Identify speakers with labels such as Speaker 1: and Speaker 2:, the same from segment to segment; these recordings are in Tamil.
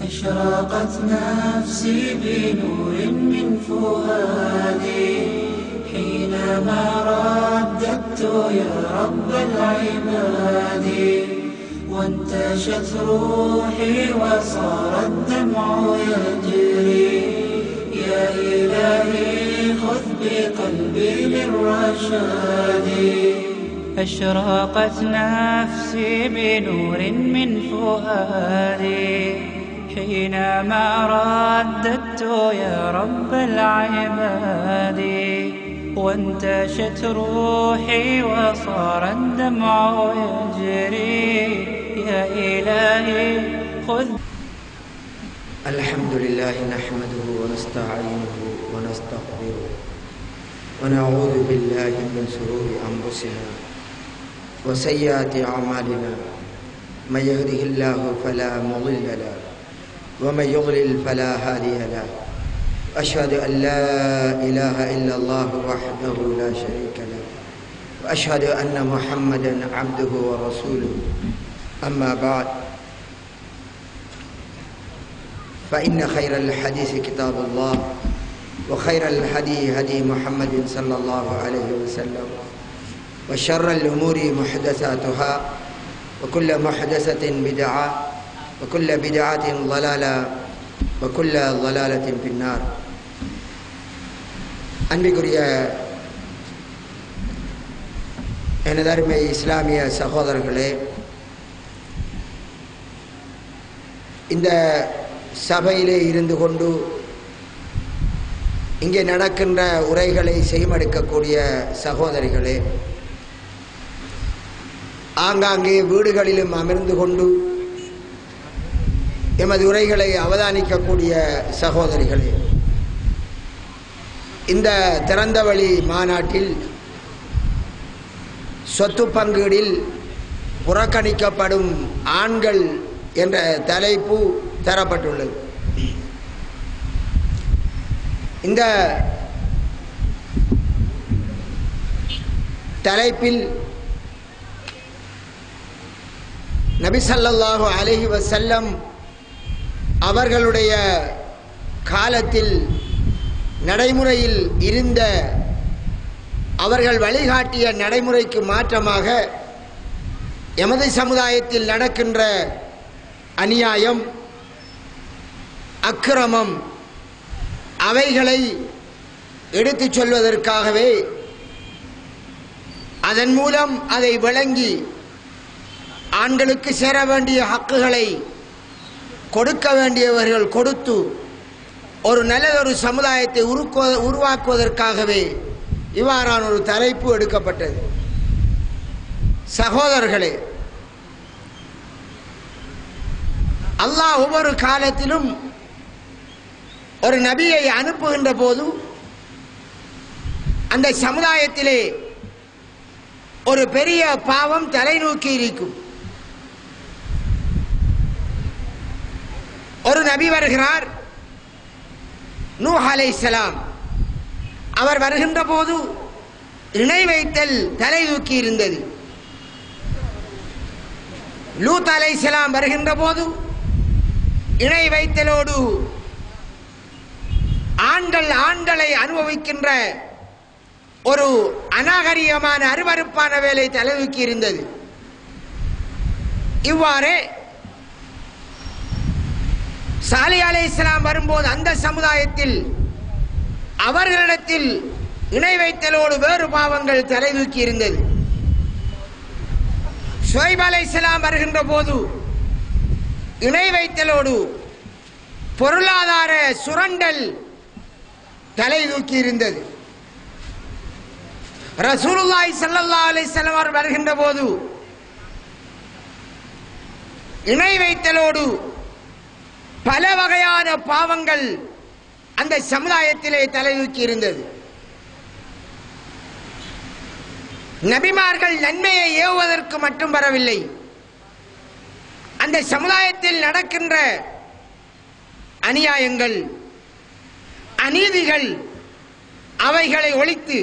Speaker 1: أشرقت نفسي بنور من فؤادي حينما رددت يا رب العباد وانتشت روحي وصار الدمع يجري يا إلهي خذ بقلبي للرشاد أشرقت نفسي بنور من فؤادي حينما رددت يا رب العباد وانتشت روحي وصار الدمع يجري يا إلهي خذ
Speaker 2: الحمد لله نحمده ونستعينه ونستغفره ونعوذ بالله من شرور أنفسنا وسيئات أعمالنا من يهده الله فلا مضل له ومن يضلل فلا هادي له أشهد أن لا إله إلا الله وحده لا شريك له وأشهد أن محمدا عبده ورسوله أما بعد فإن خير الحديث كتاب الله وخير الهدي هدي محمد صلى الله عليه وسلم وشر الأمور محدثاتها وكل محدثة بدعة وكل بدعة ضلالة وكل ضلالة في النار அன்பிற்குரிய எனதருமை இஸ்லாமிய சகோதரர்களே இந்த சபையிலே இருந்து கொண்டு இங்கே நடக்கின்ற உரைகளை செய்மடுக்கக்கூடிய சகோதரிகளே ஆங்காங்கே வீடுகளிலும் அமர்ந்து கொண்டு எமது உரைகளை அவதானிக்கக்கூடிய சகோதரிகளே இந்த திறந்தவழி மாநாட்டில் சொத்து பங்கீடில் புறக்கணிக்கப்படும் ஆண்கள் என்ற தலைப்பு தரப்பட்டுள்ளது இந்த தலைப்பில் நபிசல்லாஹு அலஹி வசல்லம் அவர்களுடைய காலத்தில் நடைமுறையில் இருந்த அவர்கள் வழிகாட்டிய நடைமுறைக்கு மாற்றமாக எமது சமுதாயத்தில் நடக்கின்ற அநியாயம் அக்கிரமம் அவைகளை எடுத்துச் சொல்வதற்காகவே அதன் மூலம் அதை விளங்கி ஆண்களுக்கு சேர வேண்டிய ஹக்குகளை கொடுக்க வேண்டியவர்கள் கொடுத்து ஒரு நல்லதொரு சமுதாயத்தை உருக்கோ உருவாக்குவதற்காகவே இவ்வாறான ஒரு தலைப்பு எடுக்கப்பட்டது சகோதரர்களே அல்லாஹ் ஒவ்வொரு காலத்திலும் ஒரு நபியை அனுப்புகின்ற போது அந்த சமுதாயத்திலே ஒரு பெரிய பாவம் தலை நோக்கி இருக்கும் ஒரு நபி வருகிறார் நூ அலை அவர் வருகின்ற போது இணை வைத்தல் தலை தூக்கி இருந்தது லூத் அலை வருகின்ற போது இணை வைத்தலோடு ஆண்கள் ஆண்களை அனுபவிக்கின்ற ஒரு அநாகரிகமான அருவறுப்பான வேலை தலைவிக்கு இருந்தது இவ்வாறு சாலி அலை இஸ்லாம் வரும்போது அந்த சமுதாயத்தில் அவர்களிடத்தில் இணை வைத்தலோடு வேறு பாவங்கள் தலைதூக்கி இருந்தது ஷுவைப் அலை இஸ்லாம் வருகின்ற போது இணை வைத்தலோடு பொருளாதார சுரண்டல் தலை தூக்கி இருந்தது ரசூலுல்லாய் சல்லல்லா அலிஸ்லாம் அவர் வருகின்ற போது இணை வைத்தலோடு பல வகையான பாவங்கள் அந்த சமுதாயத்திலே தலை தூக்கி இருந்தது நபிமார்கள் நன்மையை ஏவுவதற்கு மட்டும் வரவில்லை அந்த சமுதாயத்தில் நடக்கின்ற அநியாயங்கள் அநீதிகள் அவைகளை ஒழித்து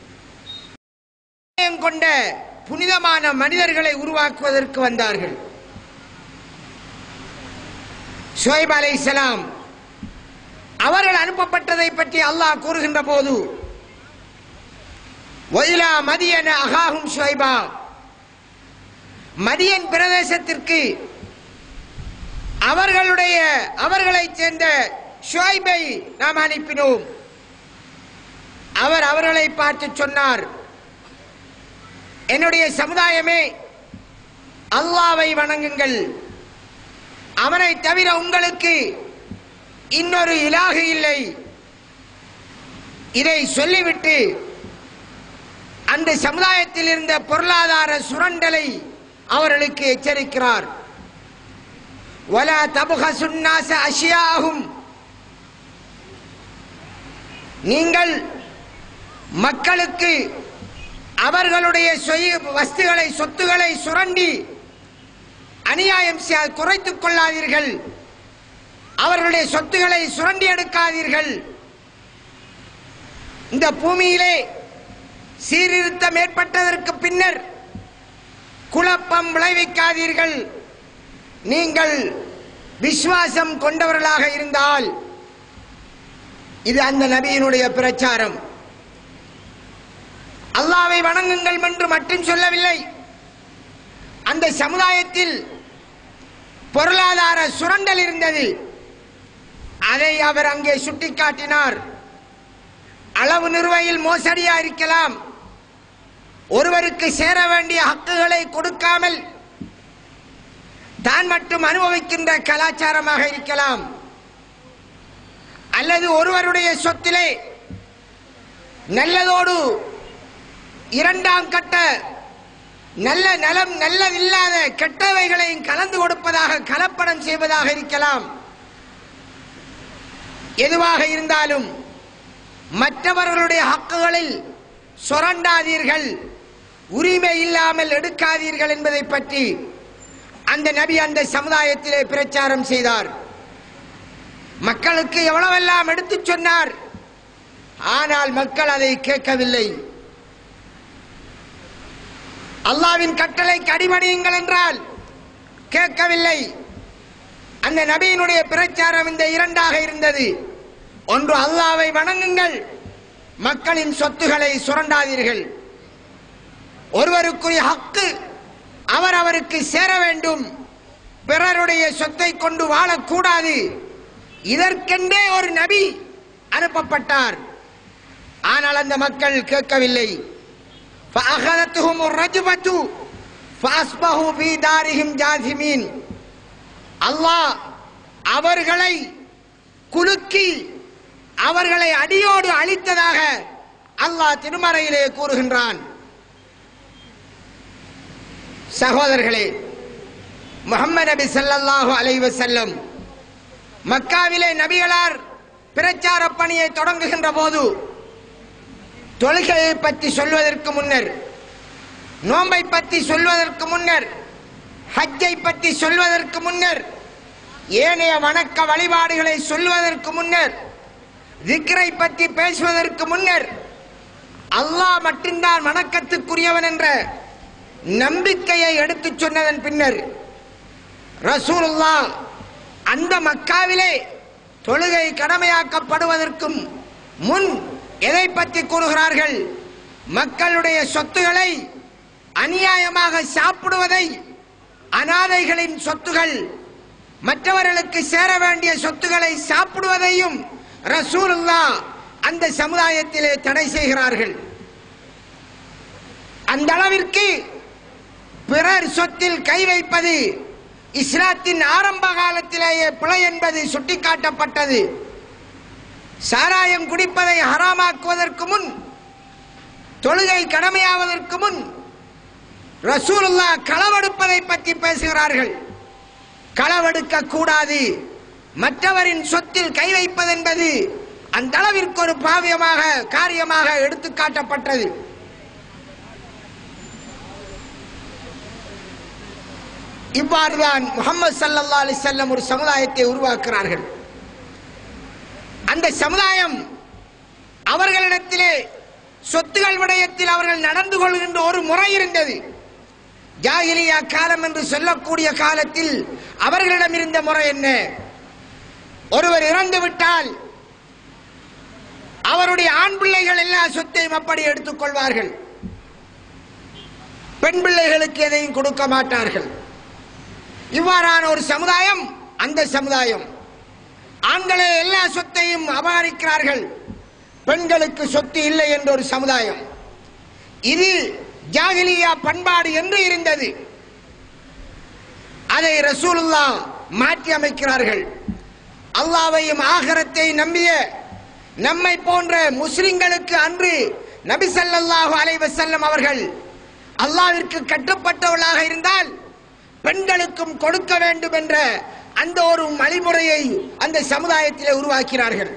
Speaker 2: கொண்ட புனிதமான மனிதர்களை உருவாக்குவதற்கு வந்தார்கள் ஷுவைப் அலைஹிஸ்ஸலாம் அவர்கள் அனுப்பப்பட்டதை பற்றி அல்லாஹ் கூறுகின்ற போது ஒயிலா மதியன அகாகும் ஷுவைபா மதியன் பிரதேசத்திற்கு அவர்களுடைய அவர்களைச் சேர்ந்த ஷுவைபை நாம் அனுப்பினோம் அவர் அவர்களை பார்த்து சொன்னார் என்னுடைய சமுதாயமே அல்லாவை வணங்குங்கள் அவனை தவிர உங்களுக்கு இன்னொரு இலாகு இல்லை இதை சொல்லிவிட்டு அந்த சமுதாயத்தில் இருந்த பொருளாதார சுரண்டலை அவர்களுக்கு எச்சரிக்கிறார் வலா தபுகசுன்னாச அஷியாகும் நீங்கள் மக்களுக்கு அவர்களுடைய சொய்- வஸ்துகளை சொத்துக்களை சுரண்டி அநியாயம் செய்ய- குறைத்துக் கொள்ளாதீர்கள் அவர்களுடைய சொத்துக்களை சுரண்டி எடுக்காதீர்கள் இந்த பூமியிலே சீர்திருத்தம் ஏற்பட்டதற்கு பின்னர் குழப்பம் விளைவிக்காதீர்கள் நீங்கள் விசுவாசம் கொண்டவர்களாக இருந்தால் இது அந்த நபியினுடைய பிரச்சாரம் அல்லாவை வணங்குங்கள் என்று மட்டும் சொல்லவில்லை அந்த சமுதாயத்தில் பொருளாதார சுரண்டல் இருந்தது அதை அவர் அங்கே சுட்டிக்காட்டினார் அளவு நிறுவையில் மோசடியா இருக்கலாம் ஒருவருக்கு சேர வேண்டிய ஹக்குகளை கொடுக்காமல் தான் மட்டும் அனுபவிக்கின்ற கலாச்சாரமாக இருக்கலாம் அல்லது ஒருவருடைய சொத்திலே நல்லதோடு இரண்டாம் கட்ட நல்ல நலம் நல்லதில்லாத கெட்டவைகளையும் கலந்து கொடுப்பதாக கலப்படம் செய்வதாக இருக்கலாம் எதுவாக இருந்தாலும் மற்றவர்களுடைய ஹக்குகளில் சுரண்டாதீர்கள் உரிமை இல்லாமல் எடுக்காதீர்கள் என்பதை பற்றி அந்த நபி அந்த சமுதாயத்திலே பிரச்சாரம் செய்தார் மக்களுக்கு எவ்வளவெல்லாம் எடுத்துச் சொன்னார் ஆனால் மக்கள் அதை கேட்கவில்லை அல்லாவின் கட்டளைக்கு அடிபணியுங்கள் என்றால் கேட்கவில்லை அந்த நபியினுடைய பிரச்சாரம் இந்த இரண்டாக இருந்தது ஒன்று அல்லாவை வணங்குங்கள் மக்களின் சொத்துக்களை சுரண்டாதீர்கள் ஒருவருக்குரிய ஹக்கு அவர் அவருக்கு சேர வேண்டும் பிறருடைய சொத்தை கொண்டு வாழக்கூடாது இதற்கென்றே ஒரு நபி அனுப்பப்பட்டார் ஆனால் அந்த மக்கள் கேட்கவில்லை فأخذتهم الرجفة فأصبحوا في دارهم جاثمين அல்லாஹ் அவர்களை குலுக்கி அவர்களை அடியோடு அழித்ததாக அல்லாஹ் திருமறையிலே கூறுகின்றான் சகோதரர்களே முகமது நபி ஸல்லல்லாஹு அலைஹி வஸல்லம் மக்காவிலே நபிகளார் பிரச்சார பணியை தொடங்குகின்ற போது தொழுகையை பற்றி சொல்வதற்கு முன்னர் நோன்பை பற்றி சொல்வதற்கு முன்னர் ஹஜ்ஜை பற்றி சொல்வதற்கு முன்னர் ஏனைய வணக்க வழிபாடுகளை சொல்வதற்கு முன்னர் திக்ரை பற்றி பேசுவதற்கு முன்னர் அல்லாஹ் மட்டும்தான் வணக்கத்துக்குரியவன் என்ற நம்பிக்கையை எடுத்துச் சொன்னதன் பின்னர் ரசூலுல்லாஹ் அந்த மக்காவிலே தொழுகை கடமையாக்கப்படுவதற்கும் முன் எதை பற்றி கூறுகிறார்கள் மக்களுடைய சொத்துக்களை அநியாயமாக சாப்பிடுவதை அனாதைகளின் சொத்துகள் மற்றவர்களுக்கு சேர வேண்டிய சொத்துக்களை சாப்பிடுவதையும் ரசூலுல்லா அந்த சமுதாயத்திலே தடை செய்கிறார்கள் அந்த அளவிற்கு பிறர் சொத்தில் கை வைப்பது இஸ்லாத்தின் ஆரம்ப காலத்திலேயே பிழை என்பது சுட்டிக்காட்டப்பட்டது சாராயம் குடிப்பதை ஹராமாக்குவதற்கு முன் தொழுகை கடமையாவதற்கு முன் ரசூலுல்லா களவெடுப்பதை பற்றி பேசுகிறார்கள் களவெடுக்க கூடாது மற்றவரின் சொத்தில் கை வைப்பது என்பது அந்த அளவிற்கு ஒரு பாவியமாக காரியமாக எடுத்து காட்டப்பட்டது இவ்வாறுதான் முகமது சல்லல்லா அலிசல்லம் ஒரு சமுதாயத்தை உருவாக்குகிறார்கள் அந்த சமுதாயம் அவர்களிடத்திலே சொத்துகள் விடயத்தில் அவர்கள் நடந்து கொள்கின்ற ஒரு முறை இருந்தது ஜாகிலியா காலம் என்று சொல்லக்கூடிய காலத்தில் அவர்களிடம் இருந்த முறை என்ன ஒருவர் இறந்து விட்டால் அவருடைய ஆண் பிள்ளைகள் எல்லா சொத்தையும் அப்படி எடுத்துக் கொள்வார்கள் பெண் பிள்ளைகளுக்கு எதையும் கொடுக்க மாட்டார்கள் இவ்வாறான ஒரு சமுதாயம் அந்த சமுதாயம் ஆண்களே எல்லா சொத்தையும் அபகரிக்கிறார்கள் பெண்களுக்கு சொத்து இல்லை என்ற ஒரு சமுதாயம் இது ஜாகிலியா பண்பாடு என்று இருந்தது அதை ரசூலுல்லா மாற்றி அமைக்கிறார்கள் அல்லாவையும் ஆகரத்தை நம்பிய நம்மை போன்ற முஸ்லிம்களுக்கு அன்று நபி ஸல்லல்லாஹு அலைஹி வஸல்லம் அவர்கள் அல்லாவிற்கு கட்டுப்பட்டவர்களாக இருந்தால் பெண்களுக்கும் கொடுக்க வேண்டும் என்ற அந்த ஒரு வழிமுறையை அந்த சமுதாயத்திலே உருவாக்கினார்கள்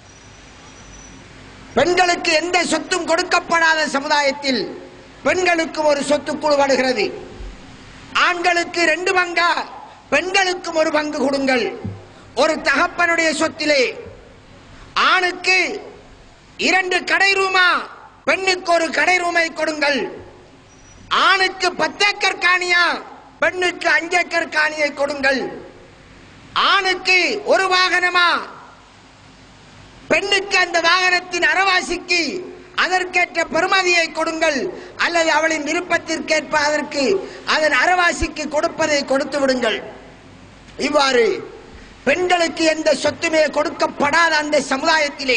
Speaker 2: பெண்களுக்கு எந்த சொத்தும் கொடுக்கப்படாத சமுதாயத்தில் பெண்களுக்கு ஒரு சொத்து குழுவடுகிறது ஆண்களுக்கு ரெண்டு பங்கா பெண்களுக்கும் ஒரு பங்கு கொடுங்கள் ஒரு தகப்பனுடைய சொத்திலே ஆணுக்கு இரண்டு கடை ரூமா பெண்ணுக்கு ஒரு கடை ரூமை கொடுங்கள் ஆணுக்கு பத்து ஏக்கர் காணியா பெண்ணுக்கு அஞ்சு ஏக்கர் காணியை கொடுங்கள் ஆணுக்கு ஒரு வாகனமா பெண்ணுக்கு அந்த வாகனத்தின் அறவாசிக்கு அதற்கேற்ற பெறுமதியை கொடுங்கள் அல்லது அவளின் விருப்பத்திற்கேற்ப அதற்கு அதன் அறவாசிக்கு கொடுப்பதை கொடுத்து விடுங்கள் இவ்வாறு பெண்களுக்கு எந்த சொத்துமே கொடுக்கப்படாத அந்த சமுதாயத்திலே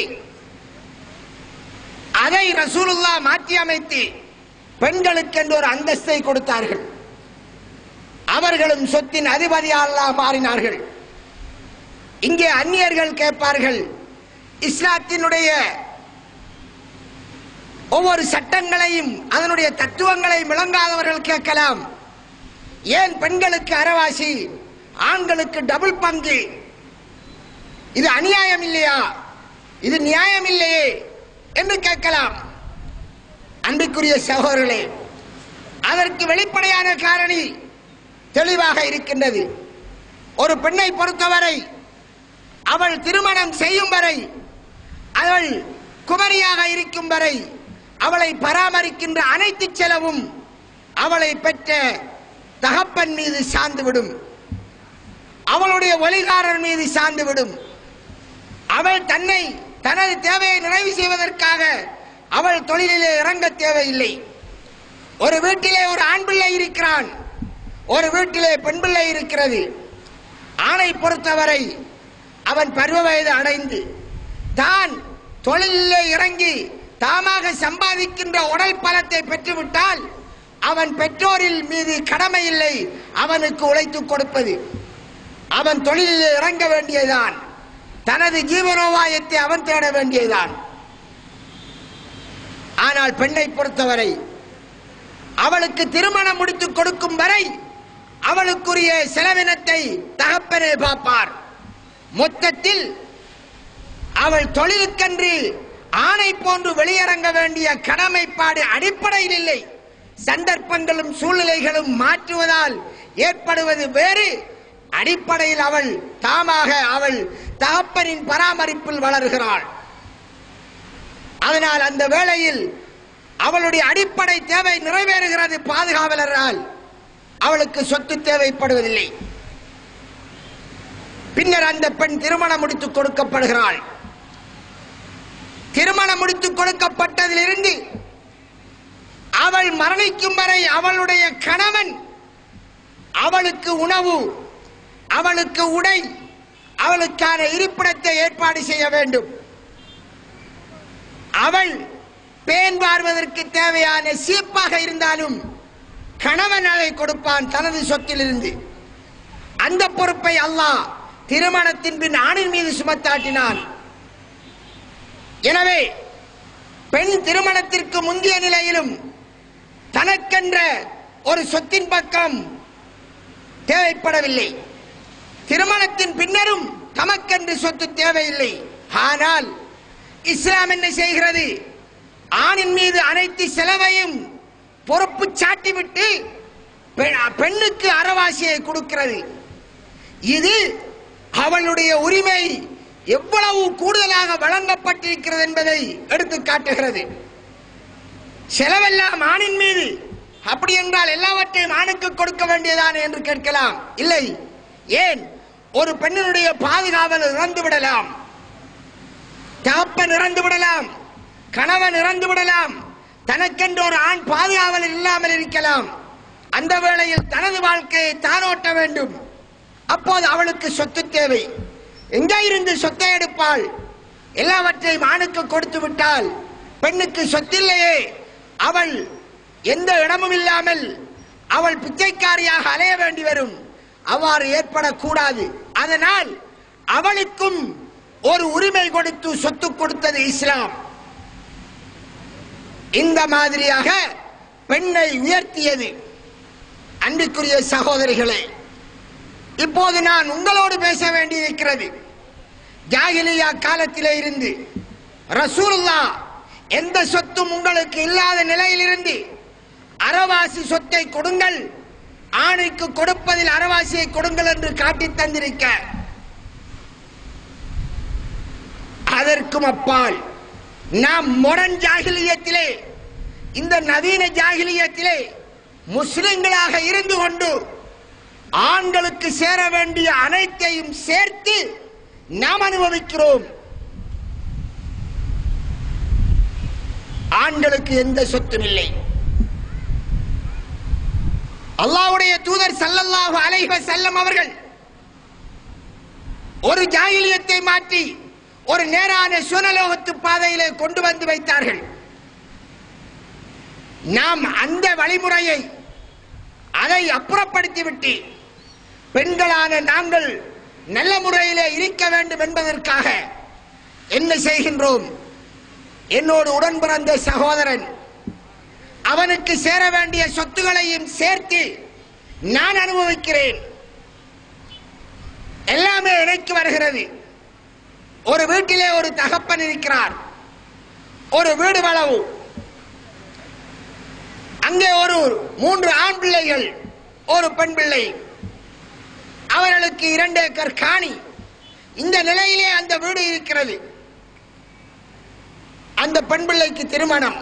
Speaker 2: அதை ரசூலுல்லா மாற்றி அமைத்து பெண்களுக்கு என்று ஒரு அந்தஸ்தை கொடுத்தார்கள் அவர்களும் சொத்தின் அதிபதியாக மாறினார்கள் இங்கே அந்நியர்கள் கேட்பார்கள் இஸ்லாத்தினுடைய ஒவ்வொரு சட்டங்களையும் அதனுடைய தத்துவங்களையும் விளங்காதவர்கள் கேட்கலாம் ஏன் பெண்களுக்கு அறவாசி ஆண்களுக்கு டபுள் பங்கு இது அநியாயம் இல்லையா இது நியாயம் இல்லையே என்று கேட்கலாம் அன்பிற்குரிய சகோதரர்களே அதற்கு வெளிப்படையான காரணி தெளிவாக இருக்கின்றது ஒரு பெண்ணை பொறுத்தவரை அவள் திருமணம் செய்யும் வரை அவள் குமரியாக இருக்கும் வரை அவளை பராமரிக்கின்ற அனைத்து செலவும் அவளை பெற்ற தகப்பன் மீது சார்ந்துவிடும் அவளுடைய ஒலிகாரர் மீது சார்ந்துவிடும் அவள் தன்னை தனது தேவையை நிறைவு செய்வதற்காக அவள் தொழிலிலே இறங்க தேவையில்லை ஒரு வீட்டிலே ஒரு ஆண் பிள்ளை இருக்கிறான் ஒரு வீட்டிலே பெண் பிள்ளை இருக்கிறது ஆணை பொறுத்தவரை அவன் பருவ வயது அடைந்து தான் தொழிலிலே இறங்கி தாமாக சம்பாதிக்கின்ற உடல் பலத்தை பெற்றுவிட்டால் அவன் பெற்றோரில் மீது கடமை இல்லை அவனுக்கு உழைத்துக் கொடுப்பது அவன் தொழிலில் இறங்க வேண்டியதுதான் தனது ஜீவனோபாயத்தை அவன் தேட வேண்டியதுதான் ஆனால் பெண்ணை பொறுத்தவரை அவளுக்கு திருமணம் முடித்துக் கொடுக்கும் வரை அவளுக்குரிய செலவினத்தை தகப்பனே பார்ப்பார் மொத்தத்தில் அவள் தொழிலுக்கென்று ஆணை போன்று வெளியிறங்க வேண்டிய கடமைப்பாடு அடிப்படையில் இல்லை சந்தர்ப்பங்களும் சூழ்நிலைகளும் மாற்றுவதால் ஏற்படுவது வேறு அடிப்படையில் அவள் தாமாக அவள் தகப்பனின் பராமரிப்பில் வளர்கிறாள் அதனால் அந்த வேளையில் அவளுடைய அடிப்படை தேவை நிறைவேறுகிறது பாதுகாவலரால் அவளுக்கு சொத்து தேவைப்படுவதில்லை பின்னர் அந்த பெண் திருமணம் முடித்துக் கொடுக்கப்படுகிறாள் திருமணம் முடித்துக் கொடுக்கப்பட்டதிலிருந்து அவள் மரணிக்கும் வரை அவளுடைய கணவன் அவளுக்கு உணவு அவளுக்கு உடை அவளுக்கான இருப்பிடத்தை ஏற்பாடு செய்ய வேண்டும் அவள் பேன் பார்வதற்கு தேவையான சீப்பாக இருந்தாலும் கணவன் அதை கொடுப்பான் தனது சொத்திலிருந்து அந்த பொறுப்பை அல்லாஹ் திருமணத்தின் பின் ஆணின் மீது சுமத்தாட்டினான் எனவே பெண் திருமணத்திற்கு முந்தைய நிலையிலும் தனக்கென்ற ஒரு சொத்தின் பக்கம் தேவைப்படவில்லை திருமணத்தின் பின்னரும் தமக்கென்று சொத்து தேவையில்லை ஆனால் இஸ்லாம் என்ன செய்கிறது ஆணின் மீது அனைத்து செலவையும் பொறுப்பு சாட்டிவிட்டு பெ- பெண்ணுக்கு அறவாசியை கொடுக்கிறது இது அவளுடைய உரிமை எவ்வளவு கூடுதலாக வழங்கப்பட்டிருக்கிறது என்பதை எடுத்து காட்டுகிறது செலவெல்லாம் ஆணின் மீது அப்படி என்றால் எல்லாவற்றையும் ஆணுக்கு கொடுக்க வேண்டியதானே என்று கேட்கலாம் இல்லை ஏன்
Speaker 3: ஒரு பெண்ணினுடைய பாதுகாவல் இறந்து விடலாம் தகப்பன் இறந்து விடலாம் கணவன் இறந்து விடலாம் தனக்கென்று ஒரு ஆண் பாதுகாவல் இல்லாமல் இருக்கலாம் அந்த வேளையில் தனது வாழ்க்கையை தானோட்ட வேண்டும் அப்போது அவளுக்கு சொத்து தேவை எங்கே இருந்து சொத்தை எடுப்பாள் எல்லாவற்றையும் ஆணுக்கு கொடுத்து விட்டால் பெண்ணுக்கு சொத்தில்லையே அவள் எந்த இடமும் இல்லாமல் அவள் பிச்சைக்காரியாக அலைய வேண்டி வரும் அவ்வாறு ஏற்படக்கூடாது அதனால் அவளுக்கும் ஒரு உரிமை கொடுத்து சொத்து கொடுத்தது இஸ்லாம் இந்த மாதிரியாக பெண்ணை உயர்த்தியது அன்பிற்குரிய சகோதரிகளே இப்போது நான் உங்களோடு பேச வேண்டியிருக்கிறது ஜாகிலியா காலத்திலே இருந்து ரசூலுல்லா எந்த சொத்தும் உங்களுக்கு இல்லாத நிலையிலிருந்து அறவாசி சொத்தை கொடுங்கள் ஆணைக்கு கொடுப்பதில் அறவாசியை கொடுங்கள் என்று காட்டித் தந்திருக்க அதற்கும் அப்பால் நாம் மொடன் ஜாகிலியத்திலே இந்த நவீன ஜாகிலியத்திலே முஸ்லிம்களாக இருந்து கொண்டு ஆண்களுக்கு சேர வேண்டிய அனைத்தையும் சேர்த்து நாம் அனுபவிக்கிறோம் ஆண்களுக்கு எந்த சொத்தும் இல்லை அல்லாஹ்வுடைய தூதர் ஸல்லல்லாஹு அலைஹி வஸல்லம் அவர்கள் ஒரு ஜாகிலியத்தை மாற்றி ஒரு நேரான சுனலோகத்து பாதையிலே கொண்டு வந்து வைத்தார்கள் நாம் அந்த வழிமுறையை அதை அப்புறப்படுத்திவிட்டு பெண்களான நாங்கள் நல்ல முறையிலே இருக்க வேண்டும் என்பதற்காக என்ன செய்கின்றோம் என்னோடு உடன் பிறந்த சகோதரன் அவனுக்கு சேர வேண்டிய சொத்துகளையும் சேர்த்து நான் அனுபவிக்கிறேன் எல்லாமே இணைக்கு வருகிறது ஒரு வீட்டிலே ஒரு தகப்பன் இருக்கிறார் ஒரு வீடு வளவு அங்கே ஒரு மூன்று ஆண் பிள்ளைகள் ஒரு பெண் பிள்ளை அவர்களுக்கு இரண்டு ஏக்கர் காணி இந்த நிலையிலே அந்த வீடு இருக்கிறது அந்த பெண் பிள்ளைக்கு திருமணம்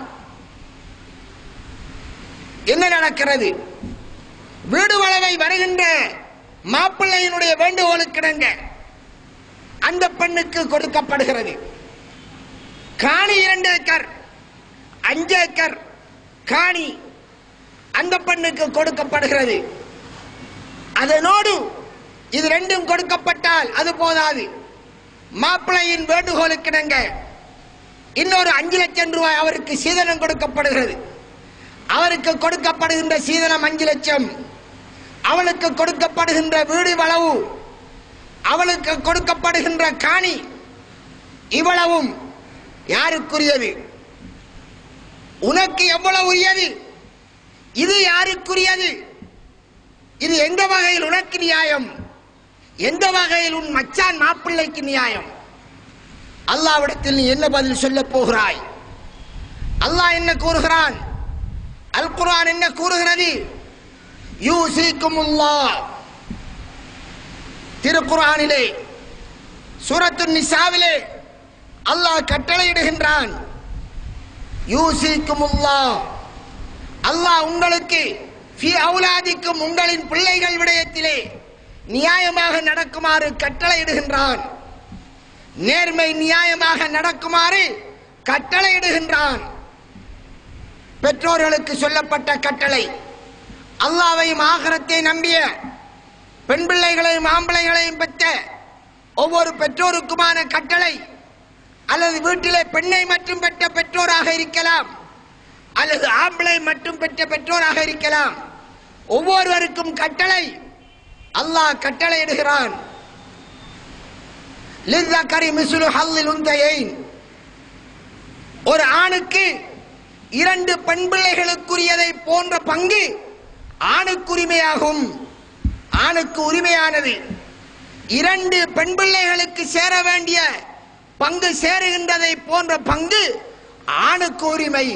Speaker 3: என்ன நடக்கிறது வீடு வளவை வருகின்ற மாப்பிள்ளையினுடைய வேண்டுகோளுக்கிடங்க அந்த பெண்ணுக்கு கொடுக்கப்படுகிறது காணி இரண்டு ஏக்கர் அஞ்சு ஏக்கர் காணி அந்த பெண்ணுக்கு கொடுக்கப்படுகிறது அதனோடு இது ரெண்டும் கொடுக்கப்பட்டால் அது போதாது மாப்பிள்ளையின் வேண்டுகோளுக்கிணங்க இன்னொரு அஞ்சு லட்சம் ரூபாய் அவருக்கு சீதனம் கொடுக்கப்படுகிறது அவருக்கு கொடுக்கப்படுகின்ற சீதனம் அஞ்சு லட்சம் அவளுக்கு கொடுக்கப்படுகின்ற வீடு வளவு அவளுக்கு கொடுக்கப்படுகின்ற காணி இவ்வளவும் யாருக்குரியது உனக்கு எவ்வளவு உரியது இது யாருக்குரியது இது எந்த வகையில் உனக்கு நியாயம் எந்த வகையில் உன் மச்சான் மாப்பிள்ளைக்கு நியாயம் அல்லாவிடத்தில் நீ என்ன பதில் சொல்லப் போகிறாய் அல்லாஹ் என்ன கூறுகிறான் அல் குர்ஆன் என்ன கூறுகிறது யூசிக்குமுல்லாஹ் திருக்குர்ஆனிலே சூரத்து நிசாவிலே அல்லாஹ் கட்டளையிடுகின்றான் யூசிக்குமுல்லாஹ் அல்லாஹ் உங்களுக்கு ஃபி அவுலாதிக்கும் உங்களின் பிள்ளைகள் விடயத்திலே நியாயமாக நடக்குமாறு கட்டளையிடுகின்றான் நேர்மை நியாயமாக நடக்குமாறு கட்டளையிடுகின்றான் பெற்றோர்களுக்கு சொல்லப்பட்ட கட்டளை அல்லாவையும் ஆகரத்தை நம்பிய பெண் பிள்ளைகளையும் ஆம்பளைகளையும் பெற்ற ஒவ்வொரு பெற்றோருக்குமான கட்டளை அல்லது வீட்டிலே பெண்ணை மட்டும் பெற்ற பெற்றோராக இருக்கலாம் அல்லது ஆம்பளை மட்டும் பெற்ற பெற்றோராக இருக்கலாம் ஒவ்வொருவருக்கும் கட்டளை அல்லாஹ் கட்டளையிடுகிறான் லிzzakari மிஸ்லு ஹல்லில் உந்தையைன் ஒரு ஆணுக்கு இரண்டு பெண் பிள்ளைகளுக்குரியதை போன்ற பங்கு ஆணுக்குரிமையாகும் ஆணுக்கு உரிமையானது இரண்டு பெண் பிள்ளைகளுக்கு சேர வேண்டிய பங்கு சேருகின்றதை போன்ற பங்கு ஆணுக்கு உரிமை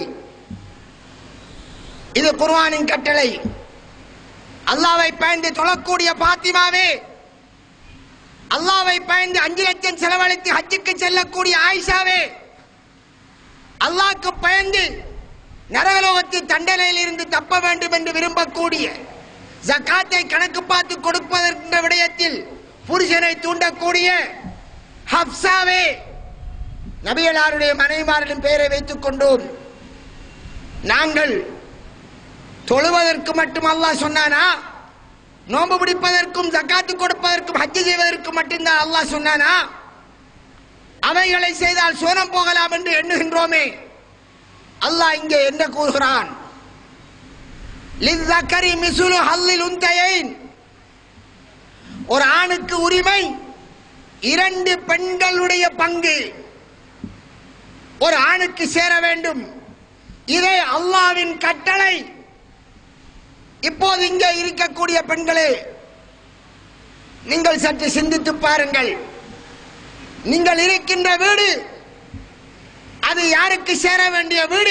Speaker 3: இது குர்ஆனின் கட்டளை அல்லாவை பயந்து தொழக்கூடிய பாத்திமாவே அல்லாவை பயந்து அஞ்சு லட்சம் செலவழித்து ஹஜ்ஜுக்கு செல்லக்கூடிய ஆயிஷாவே அல்லாஹ்க்கு பயந்து நரகலோகத்தில் தண்டனையில் இருந்து தப்ப வேண்டும் என்று விரும்பக்கூடிய ஜக்காத்தை கணக்கு பார்த்து கொடுப்பதற்கின்ற விடயத்தில் புருஷனை தூண்டக்கூடிய ஹப்சாவே நபிகளாருடைய மனைவிமாரின் பெயரை வைத்துக் கொண்டோம் நாங்கள் தொழுவதற்கு மட்டும் அல்லாஹ் சொன்னானா நோன்பு பிடிப்பதற்கும் ஜக்காத்து கொடுப்பதற்கும் ஹஜ்ஜு செய்வதற்கும் மட்டும்தான் அல்லாஹ் சொன்னானா அவைகளை செய்தால் சோனம் போகலாம் என்று எண்ணுகின்றோமே அல்லாஹ் இங்கே என்ன கூறுகிறான் லிzzakari மிசுலு ஹல்லில் உந்தையைன் ஒரு ஆணுக்கு உரிமை இரண்டு பெண்களுடைய பங்கு ஒரு ஆணுக்கு சேர வேண்டும் இதை அல்லாவின் கட்டளை இப்போது இங்கே இருக்கக்கூடிய பெண்களே நீங்கள் சற்று சிந்தித்து பாருங்கள் நீங்கள் இருக்கின்ற வீடு அது யாருக்கு சேர வேண்டிய வீடு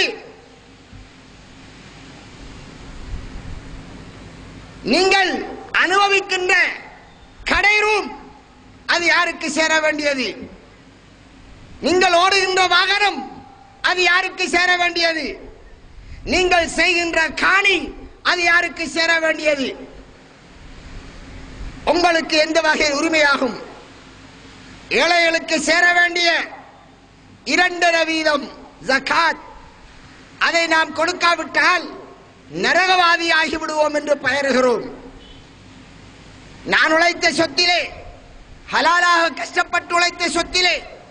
Speaker 3: நீங்கள் அனுபவிக்கின்ற கடை ரூம் அது யாருக்கு சேர வேண்டியது நீங்கள் ஓடுகின்ற வாகனம் அது யாருக்கு சேர வேண்டியது நீங்கள் செய்கின்ற காணி அது யாருக்கு சேர வேண்டியது உங்களுக்கு எந்த வகை உரிமையாகும் ஏழைகளுக்கு சேர வேண்டிய இரண்டரை வீதம் ஜகாத் அதை நாம் கொடுக்காவிட்டால் நரகவாதி ஆகிவிடுவோம் என்று பெயருகிறோம் நான் உழைத்த சொத்திலே ஹலாலாக கஷ்டப்பட்டு உழைத்த சொத்திலே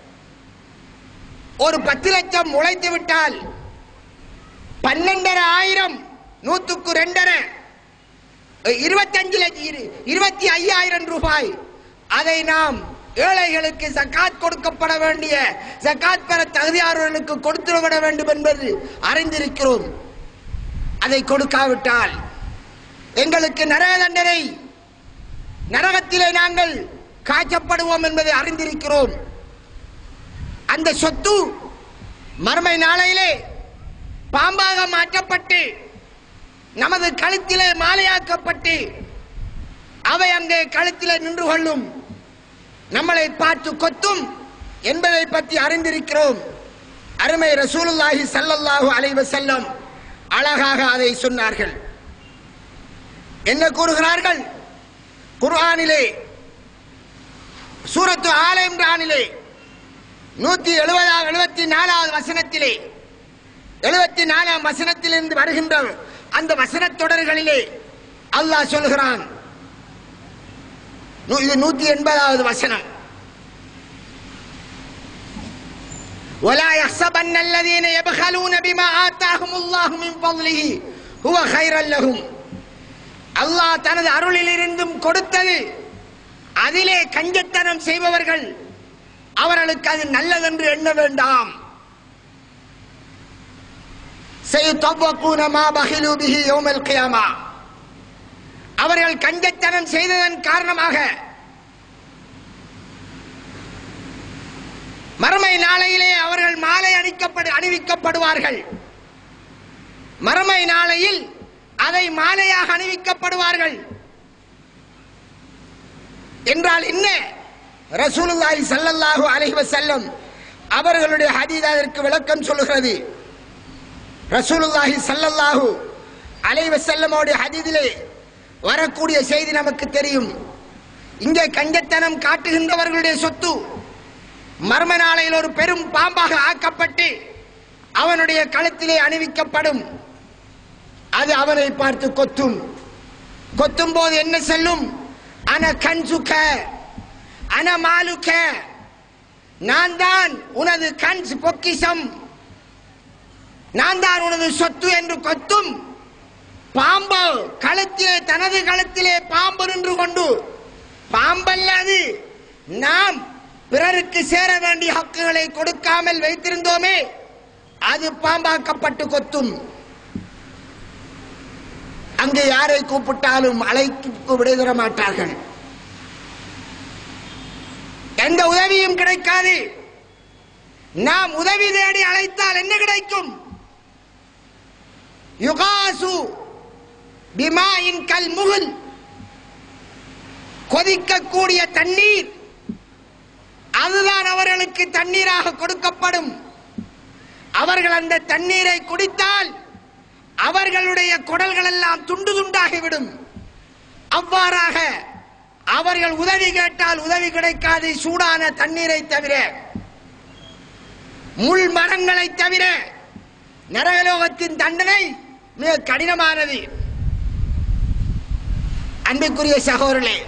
Speaker 3: ஒரு பத்து லட்சம் உழைத்து விட்டால் பன்னெண்டரை ஆயிரம் நூத்துக்கு ரெண்டரை இருபத்தஞ்சு லட்சம் இரு- இருபத்தி ஐயாயிரம் ரூபாய் அதை நாம் ஏழைகளுக்கு ஜக்காத் கொடுக்கப்பட வேண்டிய ஜக்காத் பெற தகுதியாளர்களுக்கு கொடுத்து விட வேண்டும் என்பது அறிந்திருக்கிறோம் அதை கொடுக்காவிட்டால் எங்களுக்கு நரக தண்டனை நரகத்திலே நாங்கள் காய்ச்சப்படுவோம் என்பதை அறிந்திருக்கிறோம் அந்த சொத்து மறுமை நாளையிலே பாம்பாக மாற்றப்பட்டு நமது கழுத்திலே மாலையாக்கப்பட்டு அவை அங்கே கழுத்திலே நின்று கொள்ளும் நம்மளை பார்த்து கொத்தும் என்பதை பற்றி அறிந்திருக்கிறோம் அருமை ரசூலுல்லாஹி ஸல்லல்லாஹு அலைஹி வஸல்லம் அழகாக அதை சொன்னார்கள் என்ன கூறுகிறார்கள் குர்ஆனிலே சூரத்து ஆல இம்ரானிலே நூத்தி எழுபதாவது எழுபத்தி நாலாவது வசனத்திலே எழுபத்தி நாலாம் வசனத்திலிருந்து வருகின்ற அந்த வசனத் தொடர்களிலே அல்லாஹ் சொல்கிறான் நூ- இது நூத்தி எண்பதாவது வசனம் ولا يحسبن الذين يبخلون بما آتاهم الله من فضله هو خيرا لهم அல்லாஹ் தனது அருளில் இருந்தும் கொடுத்தது அதிலே கஞ்சத்தனம் செய்பவர்கள் அவர்களுக்கு அது நல்லதென்று எண்ண வேண்டாம் سيطبقون ما بخلوا به يوم القيامة அவர்கள் கஞ்சத்தனம் செய்ததன் காரணமாக மறுமை நாளையிலே அவர்கள் மாலை அணிக்கப்படு அணிவிக்கப்படுவார்கள் மறுமை நாளையில் அதை மாலையாக அணிவிக்கப்படுவார்கள் என்றால் என்ன ரசூலுல்லாஹி ஸல்லல்லாஹு அலைஹி வஸல்லம் அவர்களுடைய ஹதீஸ் அதற்கு விளக்கம் சொல்கிறது ரசூலுல்லாஹி ஸல்லல்லாஹு அலைஹி வஸல்லமோடைய ஹதீஸிலே வரக்கூடிய செய்தி நமக்கு தெரியும் இங்கே கஞ்சத்தனம் காட்டுகின்றவர்களுடைய சொத்து மர்ம நாளையில் ஒரு பெரும் பாம்பாக ஆக்கப்பட்டு அவனுடைய கழுத்திலே அணிவிக்கப்படும் அது அவனை பார்த்து கொத்தும் கொத்தும் போது என்ன சொல்லும் அன கன்சுக அன மாலுக்க நான் தான் உனது கன்ஸ் பொக்கிஷம் நான் தான் உனது சொத்து என்று கொத்தும் பாம்பு கழுத்திலே தனது கழுத்திலே பாம்பு நின்று கொண்டு பாம்பல்ல அது நாம் பிறருக்கு சேர வேண்டிய ஹக்குகளை கொடுக்காமல் வைத்திருந்தோமே அது பாம்பாக்கப்பட்டு கொத்தும் அங்கே யாரை கூப்பிட்டாலும் அழைப்பு விடைதர மாட்டார்கள் எந்த உதவியும் கிடைக்காது நாம் உதவி தேடி அழைத்தால் என்ன கிடைக்கும் யுகாசு பிமாயின் கல் முகுல் கொதிக்கக்கூடிய தண்ணீர் அதுதான் அவர்களுக்கு தண்ணீராக கொடுக்கப்படும் அவர்கள் அந்த தண்ணீரை குடித்தால் அவர்களுடைய குடல்கள் எல்லாம் துண்டு துண்டாகிவிடும் அவ்வாறாக அவர்கள் உதவி கேட்டால் உதவி கிடைக்காது சூடான தண்ணீரை தவிர முள் மரங்களை தவிர நரகலோகத்தின் தண்டனை மிக கடினமானது அன்புக்குரிய சகோதரர்களே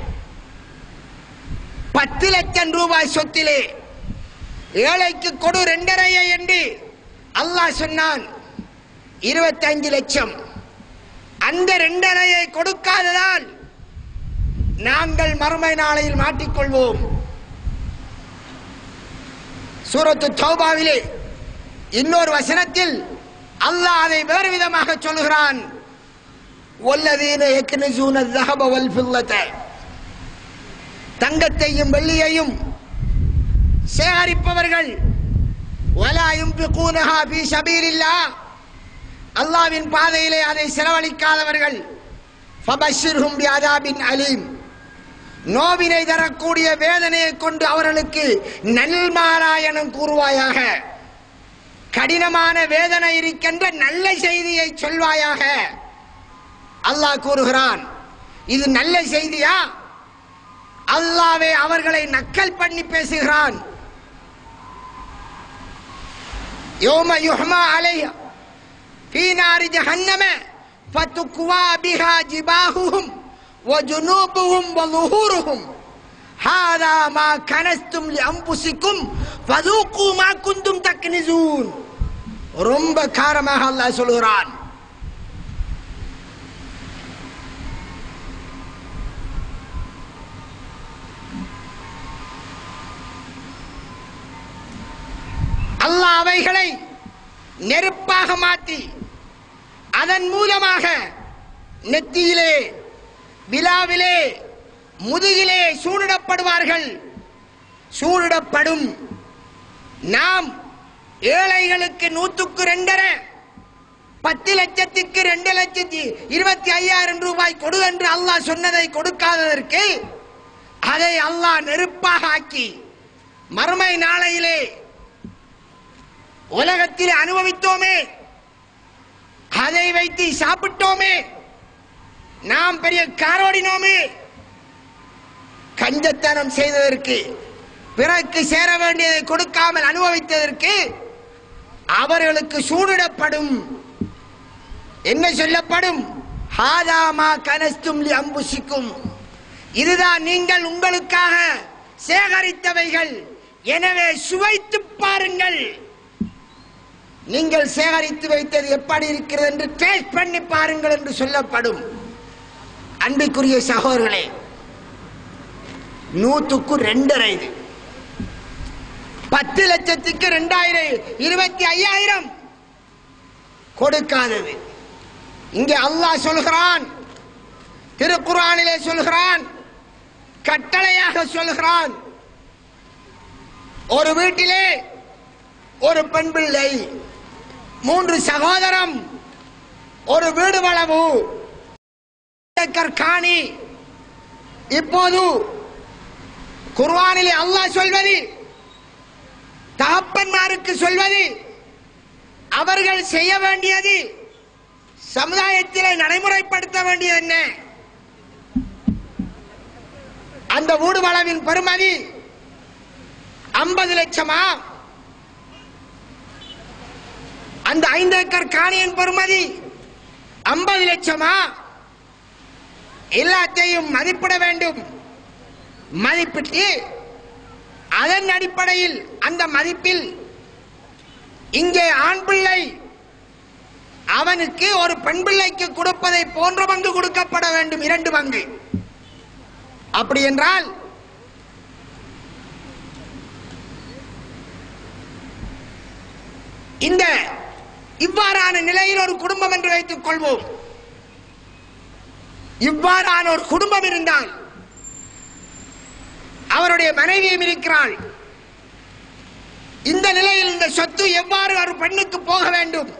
Speaker 3: பத்து லட்சம் ரூபாய் சொத்திலே ஏழைக்கு கொடு ரெண்டரையை என்று அல்லாஹ் சொன்னான் இருபத்தஞ்சு லட்சம் அந்த ரெண்டரையை கொடுக்காததால் நாங்கள் மறுமை நாளையில் மாட்டிக்கொள்வோம் சூரத்து தௌபாவிலே இன்னொரு வசனத்தில் அல்லாஹ் அதை வேறு விதமாக சொல்கிறான் வல்லதீன யக்னிசூன الذهب والفضة தங்கத்தையும் வெள்ளியையும் சேகரிப்பவர்கள் ولا ينفقونها في سبيل الله அல்லாஹ்வின் பாதையிலே அதை செலவழிக்காதவர்கள் ஃபபஷிர்ஹும் பிஅதாபின் அலீம் நோவினை தரக்கூடிய வேதனையை கொண்டு அவர்களுக்கு நல்மாராயணம் கூறுவாயாக கடினமான வேதனை இருக்கின்ற நல்ல செய்தியை சொல்வாயாக அல்லாஹ் கூறுகிறான் இது நல்ல செய்தியா அல்லாவே அவர்களை நக்கல் பண்ணி பேசுகிறான் யோம யுஹ்மா அலைஹ في نار جهنم فتكوى بها جباههم وجنوبهم وظهورهم هذا ما كنستم لأنفسكم فذوقوا ما كنتم تكنزون ரொம்ப காரமாக அல்லாஹ் சொல்கிறான் அல்லாஹ் அவைகளை நெருப்பாக மாற்றி அதன் மூலமாக நெத்தியிலே விழாவிலே முதுகிலே சூடிடப்படுவார்கள் சூடிடப்படும் நாம் ஏழைகளுக்கு நூற்றுக்கு ரெண்டரை பத்து லட்சத்துக்கு ரெண்டு லட்சத்தி இருபத்தி ஐயாயிரம் ரூபாய் கொடு என்று அல்லாஹ் சொன்னதை கொடுக்காததற்கு அதை அல்லாஹ் நெருப்பாக ஆக்கி மறுமை நாளையிலே உலகத்தில் அனுபவித்தோமே அதை வைத்து சாப்பிட்டோமே நாம் பெரிய காரோடினோமே கஞ்சத்தனம் செய்ததற்கு பிறருக்கு சேர வேண்டியதை கொடுக்காமல் அனுபவித்ததற்கு அவர்களுக்கு சூடிடப்படும் என்ன சொல்லப்படும் ஹாதாமா கனஸ்தும் லி அம்புசிக்கும் இதுதான் நீங்கள் உங்களுக்காக சேகரித்தவைகள் எனவே சுவைத்து பாருங்கள் நீங்கள் சேகரித்து வைத்தது எப்படி இருக்கிறது என்று டேஸ்ட் பண்ணி பாருங்கள் என்று சொல்லப்படும் அன்பிற்குரிய சகோதரர்களே நூற்றுக்கு ரெண்டரை இது பத்து லட்சத்துக்கு ரெண்டாயிரம் இருபத்தி ஐயாயிரம் கொடுக்காதது இங்கே அல்லாஹ் சொல்கிறான் திருக்குறானிலே சொல்கிறான் கட்டளையாக சொல்கிறான் ஒரு வீட்டிலே ஒரு பெண் பிள்ளை மூன்று சகோதரம் ஒரு வீடு வளவு ஏக்கர் காணி இப்போது குர்ஆனிலே அல்லாஹ் சொல்வது தகப்பன்மாருக்கு சொல்வது அவர்கள் செய்ய வேண்டியது சமுதாயத்திலே நடைமுறைப்படுத்த வேண்டியது என்ன அந்த வீடு வளவின் பெறுமதி ஐம்பது லட்சமா அந்த ஐந்து ஏக்கர் காணியின் பெறுமதி ஐம்பது லட்சமா எல்லாத்தையும் மதிப்பிட வேண்டும் மதிப்பிட்டு அதன் அடிப்படையில் அந்த மதிப்பில் இங்கே ஆண் பிள்ளை அவனுக்கு ஒரு பெண் பிள்ளைக்கு கொடுப்பதை போன்ற பங்கு கொடுக்கப்பட வேண்டும் இரண்டு பங்கு அப்படி என்றால் இந்த இவ்வாறான நிலையில் ஒரு குடும்பம் என்று வைத்துக் கொள்வோம் இவ்வாறான ஒரு குடும்பம் இருந்தால் அவருடைய மனைவியும் இருக்கிறாள் இந்த நிலையில் இந்த சொத்து எவ்வாறு ஒரு பெண்ணுக்கு போக வேண்டும்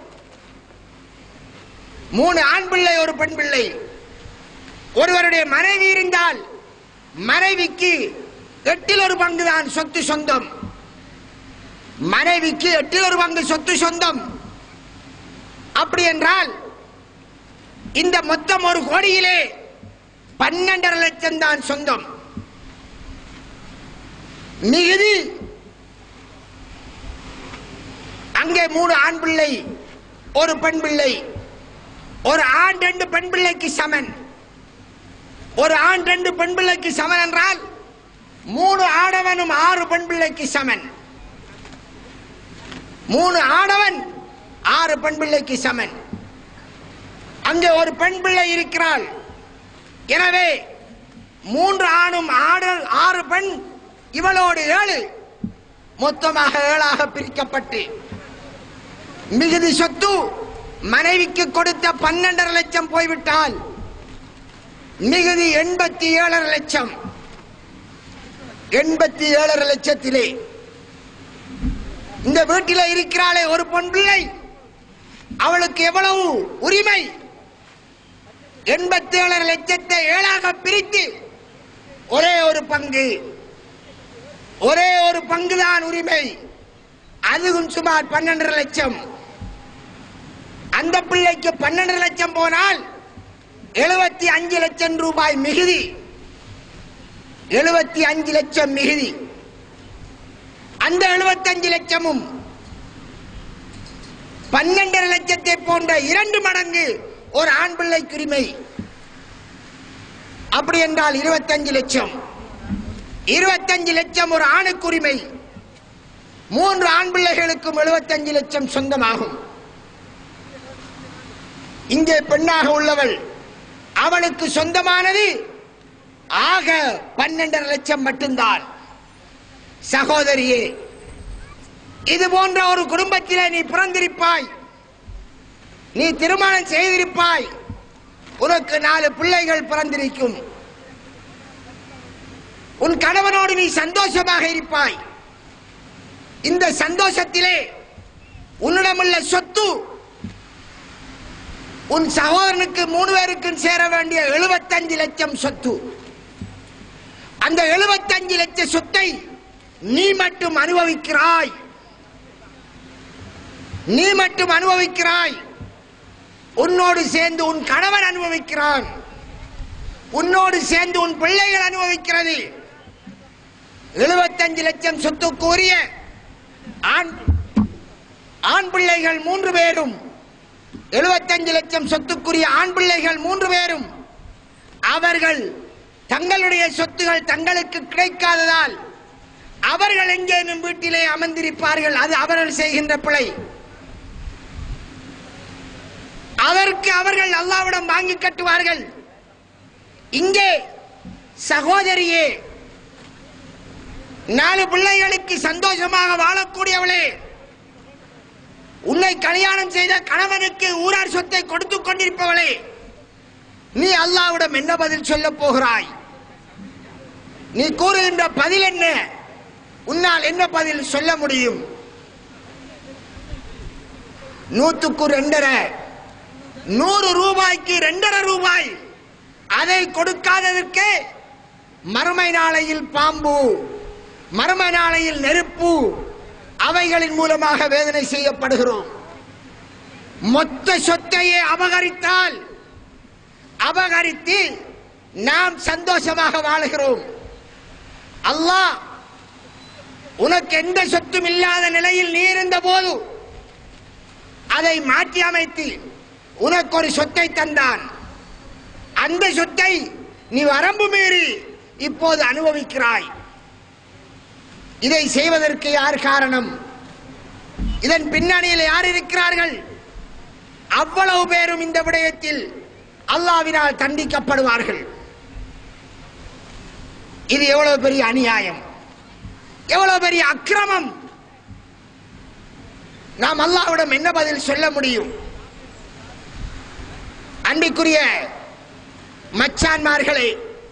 Speaker 3: மூணு ஆண் பிள்ளை ஒரு பெண் பிள்ளை ஒருவருடைய மனைவி இருந்தால் மனைவிக்கு எட்டில் ஒரு பங்கு தான் சொத்து சொந்தம் மனைவிக்கு எட்டில் ஒரு பங்கு சொத்து சொந்தம் அப்படி என்றால் இந்த மொத்தம் ஒரு கோடியிலே பன்னெண்டரை லட்சம் தான் சொந்தம் மிகுதி அங்கே மூணு ஆண் பிள்ளை ஒரு பெண் பிள்ளை ஒரு ஆண் ரெண்டு பெண் பிள்ளைக்கு சமன் ஒரு ஆண் ரெண்டு பெண் பிள்ளைக்கு சமன் என்றால் மூணு ஆடவனும் ஆறு பெண் பிள்ளைக்கு சமன் மூணு ஆடவன் ஆறு பெண் பிள்ளைக்கு சமன் அங்கே ஒரு பெண் பிள்ளை இருக்கிறாள் எனவே மூன்று ஆணும் ஆறு ஆறு பெண் இவளோடு ஏழு மொத்தமாக ஏழாக பிரிக்கப்பட்டு மிகுதி சொத்து மனைவிக்கு கொடுத்த பன்னெண்டரை லட்சம் போய்விட்டால் மிகுதி எண்பத்தி ஏழரை லட்சம் எண்பத்தி ஏழரை லட்சத்திலே இந்த வீட்டில இருக்கிறாளே ஒரு பொன் பிள்ளை அவளுக்கு எவ்வளவு உரிமை எண்பத்தி ஏழரை லட்சத்தை ஏழாக பிரித்து ஒரே ஒரு பங்கு ஒரே ஒரு பங்குதான் உரிமை அதுவும் சுமார் பன்னெண்டரை லட்சம் அந்த பிள்ளைக்கு பன்னெண்டரை லட்சம் போனால் எழுபத்தி அஞ்சு லட்சம் ரூபாய் மிகுதி எழுபத்தி அஞ்சு லட்சம் மிகுதி அந்த எழுபத்தஞ்சு லட்சமும் பன்னெண்டரை லட்சத்தை போன்ற இரண்டு மடங்கு ஒரு ஆண் பிள்ளைக்கு உரிமை அப்படி என்றால் இருபத்தஞ்சு லட்சம் இருபத்தஞ்சு லட்சம் ஒரு ஆணுக்கு உரிமை மூன்று ஆண் பிள்ளைகளுக்கும் எழுபத்தஞ்சு லட்சம் சொந்தமாகும் இங்கே பெண்ணாக உள்ளவள் அவளுக்கு சொந்தமானது ஆக பன்னெண்டரை லட்சம் மட்டும்தான் சகோதரியே இது போன்ற ஒரு குடும்பத்திலே நீ பிறந்திருப்பாய் நீ திருமணம் செய்திருப்பாய் உனக்கு நாலு பிள்ளைகள் பிறந்திருக்கும் உன் கணவனோடு நீ சந்தோஷமாக இருப்பாய் இந்த சந்தோஷத்திலே உன்னிடமுள்ள சொத்து உன் சகோதரனுக்கு மூணு பேருக்கும் சேர வேண்டிய எழுபத்தஞ்சு லட்சம் சொத்து அந்த எழுபத்தஞ்சு லட்ச சொத்தை நீ மட்டும் அனுபவிக்கிறாய் நீ மட்டும் அனுபவிக்கிறாய் உன்னோடு சேர்ந்து உன் கணவன் அனுபவிக்கிறான் உன்னோடு சேர்ந்து உன் பிள்ளைகள் அனுபவிக்கிறது எழுபத்தஞ்சு லட்சம் சொத்துக்கு உரிய ஆண் ஆண் பிள்ளைகள் மூன்று பேரும் எழுபத்தஞ்சு லட்சம் சொத்துக்குரிய ஆண் பிள்ளைகள் மூன்று பேரும் அவர்கள் தங்களுடைய சொத்துகள் தங்களுக்கு கிடைக்காததால் அவர்கள் எங்கேனும் வீட்டிலே அமர்ந்திருப்பார்கள் அது அவர்கள் செய்கின்ற பிழை அதற்கு அவர்கள் அல்லாவிடம் வாங்கி கட்டுவார்கள் இங்கே சகோதரியே நாலு பிள்ளைகளுக்கு சந்தோஷமாக வாழக்கூடியவளே உன்னை கல்யாணம் செய்த கணவனுக்கு ஊரார் சொத்தை கொடுத்துக் கொண்டிருப்பவளே நீ அல்லாவிடம் என்ன பதில் சொல்ல போகிறாய் நீ கூறுகின்ற பதில் என்ன உன்னால் என்ன பதில் சொல்ல முடியும் நூத்துக்கு ரெண்டரை நூறு ரூபாய்க்கு ரெண்டரை ரூபாய் அதை கொடுக்காததற்கு மறுமை நாளையில் பாம்பு மறுமை நாளையில் நெருப்பு அவைகளின் மூலமாக வேதனை செய்யப்படுகிறோம் மொத்த சொத்தையே அபகரித்தால் அபகரித்து நாம் சந்தோஷமாக வாழுகிறோம் அல்லாஹ் உனக்கு எந்த சொத்தும் இல்லாத நிலையில் நீ இருந்த போது அதை மாற்றி அமைத்து உனக்கு ஒரு சொத்தை தந்தான் அந்த சொத்தை நீ வரம்பு மீறி இப்போது அனுபவிக்கிறாய் இதை செய்வதற்கு யார் காரணம் இதன் பின்னணியில் யார் இருக்கிறார்கள் அவ்வளவு பேரும் இந்த விடயத்தில் அல்லாவினால் தண்டிக்கப்படுவார்கள் இது எவ்வளவு பெரிய அநியாயம் எவ்வளவு பெரிய அக்கிரமம் நாம் அல்லாவிடம் என்ன பதில் சொல்ல முடியும் அன்பிற்குரிய மச்சான்மார்களே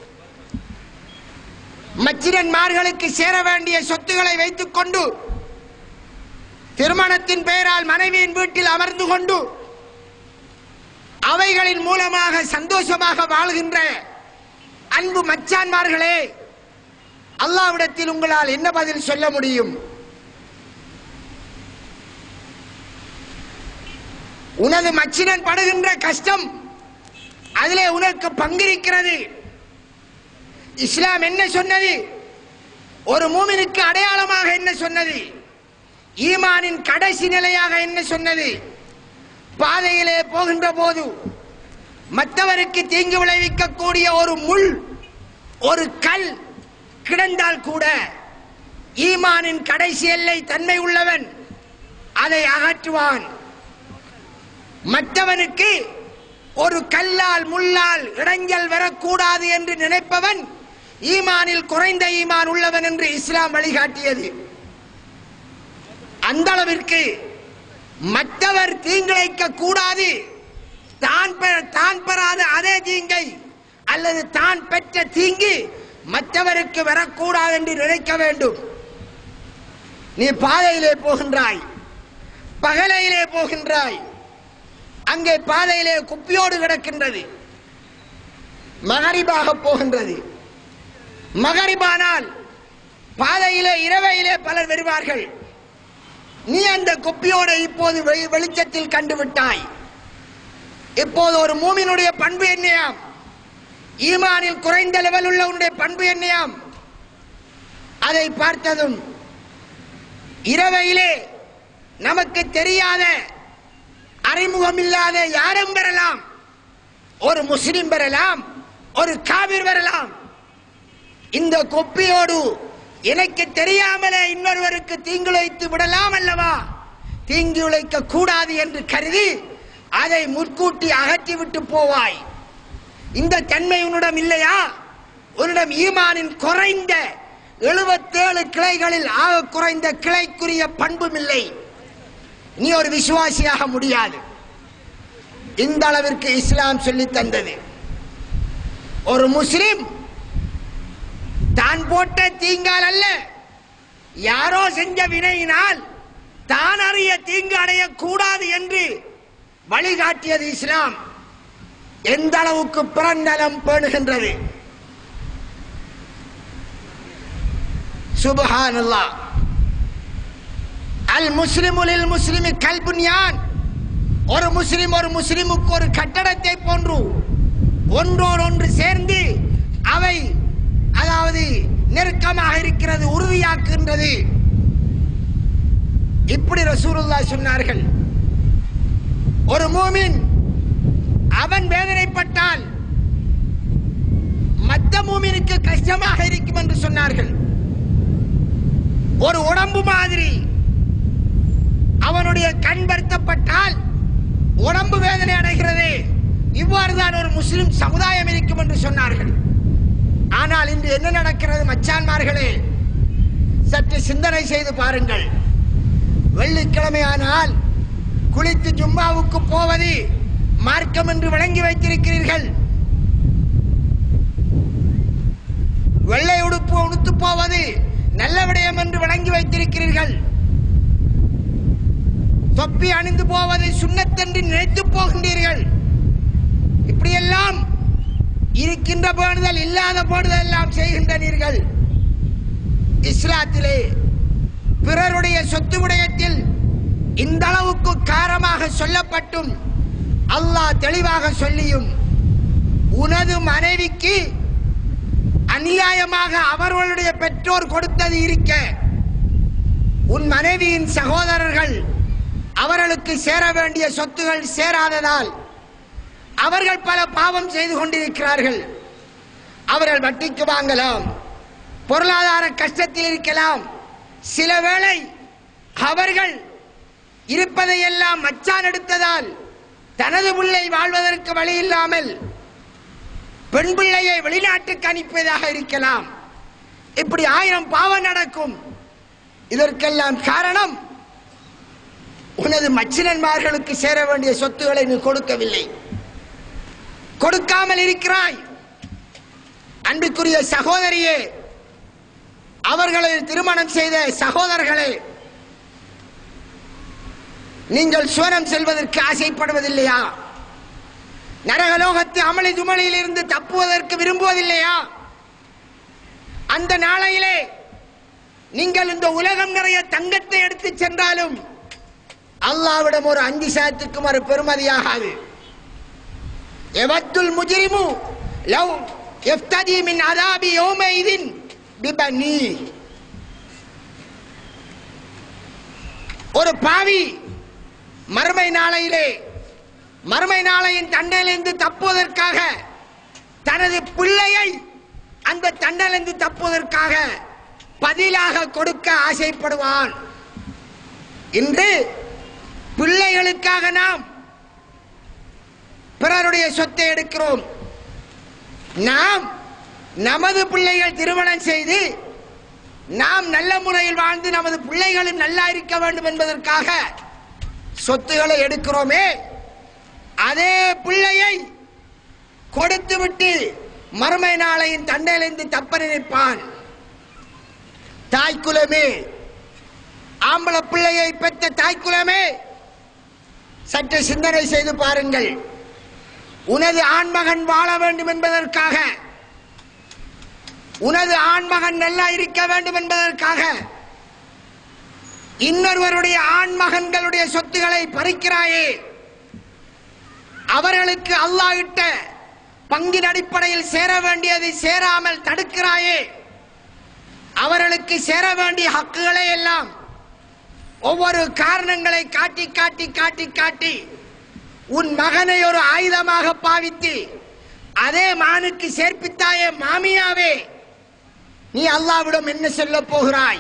Speaker 3: மச்சினன்மார்களுக்கு சேர வேண்டிய சொத்துக்களை வைத்துக் கொண்டு திருமணத்தின் பெயரால் மனைவியின் வீட்டில் அமர்ந்து கொண்டு அவைகளின் மூலமாக சந்தோஷமாக வாழ்கின்ற அன்பு மச்சான்மார்களே அல்லாவிடத்தில் உங்களால் என்ன பதில் சொல்ல முடியும் உனது மச்சினன் படுகின்ற கஷ்டம் அதிலே உனக்கு பங்கிருக்கிறது இஸ்லாம் என்ன சொன்னது ஒரு மூமினுக்கு அடையாளமாக என்ன சொன்னது ஈமானின் கடைசி நிலையாக என்ன சொன்னது பாதையிலே போகின்ற போது மற்றவருக்கு தீங்கு விளைவிக்கக்கூடிய ஒரு முள் ஒரு கல் கிடந்தால் கூட ஈமானின் கடைசி எல்லை தன்மை உள்ளவன் அதை அகற்றுவான் மற்றவனுக்கு ஒரு கல்லால் முள்ளால் இடைஞ்சல் வரக்கூடாது என்று நினைப்பவன் ஈமானில் குறைந்த ஈமான் உள்ளவன் என்று இஸ்லாம் வழிகாட்டியது அந்த அளவிற்கு மற்றவர் தீங்கிழைக்க கூடாது தான் பெ- தான் பெறாத அதே தீங்கை அல்லது தான் பெற்ற தீங்கு மற்றவருக்கு வரக்கூடாது என்று நினைக்க வேண்டும் நீ பாதையிலே போகின்றாய் பகலையிலே போகின்றாய் அங்கே பாதையிலே குப்பியோடு கிடக்கின்றது மகரிபாக போகின்றது மகரிபானால் பாதையிலே இரவையிலே பலர் வருவார்கள் நீ அந்த குப்பியோட இப்போது வெளி- வெளிச்சத்தில் கண்டுவிட்டாய் இப்போது ஒரு மூமினுடைய பண்பு என்னையாம் ஈமானில் குறைந்த லெவல் உள்ள உன்னுடைய பண்பு என்னையாம் அதை பார்த்ததும் இரவையிலே நமக்கு தெரியாத அறிமுகம் இல்லாத யாரும் பெறலாம் ஒரு முஸ்லிம் பெறலாம் ஒரு காவிர் வரலாம் இந்த கொப்பியோடு எனக்கு தெரியாமலே இன்னொருவருக்கு தீங்குழைத்து விடலாம் அல்லவா தீங்கு உழைக்க கூடாது என்று கருதி அதை முற்கூட்டி அகற்றி விட்டு போவாய் இந்த தன்மை உன்னிடம் இல்லையா உன்னிடம் ஈமானின் குறைந்த எழுபத்தேழு கிளைகளில் ஆக குறைந்த கிளைக்குரிய பண்பும் இல்லை நீ ஒரு விசுவாசியாக முடியாது இந்த அளவிற்கு இஸ்லாம் சொல்லி தந்தது ஒரு முஸ்லிம் தான் போட்ட தீங்கால் அல்ல யாரோ செஞ்ச வினையினால் தான் அறிய தீங்கு அடையக்கூடாது என்று வழிகாட்டியது இஸ்லாம் எந்த அளவுக்கு பிறந்தலம் பேணுகின்றது சுபஹானல்லாஹ் அல் முஸ்லிமுலில் முஸ்லிமி கல்புன்யான் ஒரு முஸ்லிம் ஒரு முஸ்லிமுக்கு ஒரு கட்டடத்தை போன்று ஒன்றோடு ஒன்று சேர்ந்து அவை அதாவது நெருக்கமாக இருக்கிறது உறுதியாக்குகின்றது இப்படி ரசூலுல்லாஹ் சொன்னார்கள் ஒரு மூமின் அவன் வேதனைப்பட்டால் மற்ற மூமினுக்கு கஷ்டமாக இருக்கும் என்று சொன்னார்கள் ஒரு உடம்பு மாதிரி அவனுடைய கண் வருத்தப்பட்டால் உடம்பு வேதனை அடைகிறது இவ்வாறு தான் ஒரு முஸ்லிம் சமுதாயம் இருக்கும் என்று சொன்னார்கள் ஆனால் இன்று என்ன நடக்கிறது மச்சான்மார்களே சற்று சிந்தனை செய்து பாருங்கள் வெள்ளிக்கிழமையானால் குளித்து ஜும்மாவுக்கு போவது மார்க்கம் என்று விளங்கி வைத்திருக்கிறீர்கள் வெள்ளை உடுப்பு உடுத்து போவது நல்ல விடயம் என்று விளங்கி வைத்திருக்கிறீர்கள் தொப்பி அணிந்து போவதை சுண்ணத்தென்று நினைத்து போகின்றீர்கள் இப்படியெல்லாம் இருக்கின்ற போடுதல் இல்லாத போடுதல் எல்லாம் செய்கின்றனீர்கள் இஸ்லாத்திலே பிறருடைய சொத்து விடயத்தில் இந்த அளவுக்கு காரமாக சொல்லப்பட்டும் அல்லாஹ் தெளிவாக சொல்லியும் உனது மனைவிக்கு அநியாயமாக அவர்களுடைய பெற்றோர் கொடுத்தது இருக்க உன் மனைவியின் சகோதரர்கள் அவர்களுக்கு சேர வேண்டிய சொத்துகள் சேராததால் அவர்கள் பல பாவம் செய்து கொண்டிருக்கிறார்கள் அவர்கள் வட்டிக்கு வாங்கலாம் பொருளாதார கஷ்டத்தில் இருக்கலாம் சில வேளை அவர்கள் இருப்பதையெல்லாம் மச்சான் எடுத்ததால் தனது பிள்ளை வாழ்வதற்கு வழி இல்லாமல் பெண் பிள்ளையை வெளிநாட்டுக்கு அனுப்பியதாக இருக்கலாம் இப்படி ஆயிரம் பாவம் நடக்கும் இதற்கெல்லாம் காரணம் உனது மச்சினன்மார்களுக்கு சேர வேண்டிய சொத்துக்களை நீ கொடுக்கவில்லை கொடுக்காமல் இருக்கிறாய் அன்புக்குரிய சகோதரியே அவர்களை திருமணம் செய்த சகோதரர்களே நீங்கள் சுவனம் செல்வதற்கு ஆசைப்படுவதில்லையா நரகலோகத்து அமளி துமளியில் இருந்து தப்புவதற்கு விரும்புவதில்லையா அந்த நாளையிலே நீங்கள் இந்த உலகம் நிறைய தங்கத்தை எடுத்து சென்றாலும் அல்லாவிடம் ஒரு அஞ்சு சாத்துக்கும் ஒரு பெருமதியாகாது எவத்துல் முஜிரிமு லவ் எஃப்ததி மின் அதாபி யோமைதின் பிபனி ஒரு பாவி மறுமை நாளையிலே மறுமை நாளையின் தண்டனையிலிருந்து தப்புவதற்காக தனது பிள்ளையை அந்த தண்டனையிலிருந்து தப்புவதற்காக பதிலாக கொடுக்க ஆசைப்படுவான் இன்று பிள்ளைகளுக்காக நாம் பிறருடைய சொத்தை எடுக்கிறோம் நாம் நமது பிள்ளைகள் திருமணம் செய்து நாம் நல்ல முறையில் வாழ்ந்து நமது பிள்ளைகளும் நல்லா இருக்க வேண்டும் என்பதற்காக சொத்துக்களை எடுக்கிறோமே அதே பிள்ளையை கொடுத்து விட்டு மறுமை நாளையின் தண்டையிலிருந்து தப்ப நினைப்பான் தாய்க்குலமே ஆம்பளை பிள்ளையை பெற்ற தாய்க்குலமே சற்று சிந்தனை செய்து பாருங்கள் உனது ஆண்மகன் வாழ வேண்டும் என்பதற்காக உனது ஆண்மகன் நல்லா இருக்க வேண்டும் என்பதற்காக இன்னொருவருடைய ஆண்மகன்களுடைய சொத்துக்களை பறிக்கிறாயே அவர்களுக்கு அல்லாஹ் இட்ட பங்கின் அடிப்படையில் சேர வேண்டியதை சேராமல் தடுக்கிறாயே அவர்களுக்கு சேர வேண்டிய ஹக்குகளை எல்லாம் ஒவ்வொரு காரணங்களை காட்டி காட்டி காட்டி காட்டி உன் மகனை ஒரு ஆயுதமாக பாவித்து அதே மானுக்கு சேர்ப்பித்தாயே மாமியாவே நீ அல்லாவிடம் என்ன சொல்ல போகிறாய்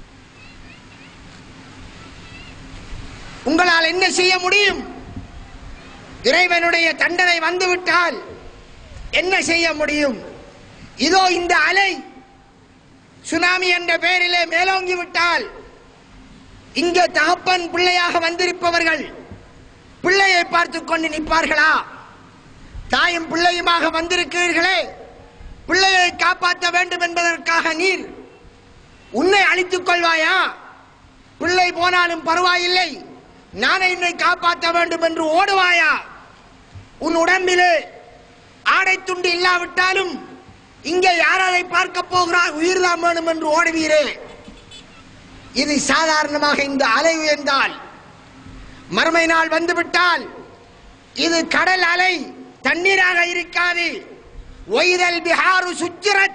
Speaker 3: உங்களால் என்ன செய்ய முடியும் இறைவனுடைய தண்டனை வந்துவிட்டால் என்ன செய்ய முடியும் இதோ இந்த அலை சுனாமி என்ற பெயரிலே மேலோங்கி விட்டால் இங்கே தகப்பன் பிள்ளையாக வந்திருப்பவர்கள் பிள்ளையை பார்த்து கொண்டு நிற்பார்களா தாயும் பிள்ளையுமாக வந்திருக்கிறீர்களே பிள்ளையை காப்பாற்ற வேண்டும் என்பதற்காக நீர் உன்னை அழித்துக் கொள்வாயா பிள்ளை போனாலும் பரவாயில்லை நானே என்னை காப்பாற்ற வேண்டும் என்று ஓடுவாயா உன் உடம்பிலே ஆடை துண்டு இல்லாவிட்டாலும் இங்கே யார் அதை பார்க்க போகிறார் உயிர்தான் வேணும் என்று ஓடுவீரே இது சாதாரணமாக இந்த அலை உயர்ந்தால் மறுமை நாள் வந்துவிட்டால் இது கடல் அலை தண்ணீராக இருக்காது ஒய்தல் பிஹாரு சுச்சிரத்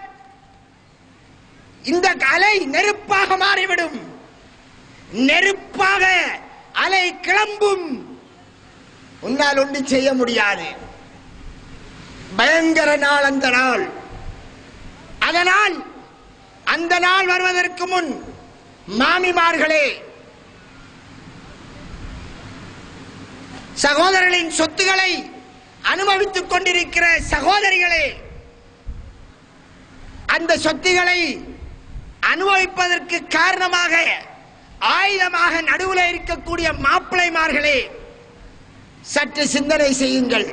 Speaker 3: இந்த அலை நெருப்பாக மாறிவிடும் நெருப்பாக அலை கிளம்பும் உன்னால் ஒன்று செய்ய முடியாது பயங்கர நாள் அந்த நாள் அதனால் அந்த நாள் வருவதற்கு முன் மாமிமார்களே சகோதரர்களின் சொத்துக்களை அனுபவித்துக் கொண்டிருக்கிற சகோதரிகளே அந்த சொத்துக்களை அனுபவிப்பதற்கு காரணமாக ஆயுதமாக நடுவில் இருக்கக்கூடிய மாப்பிள்ளைமார்களே சற்று சிந்தனை செய்யுங்கள்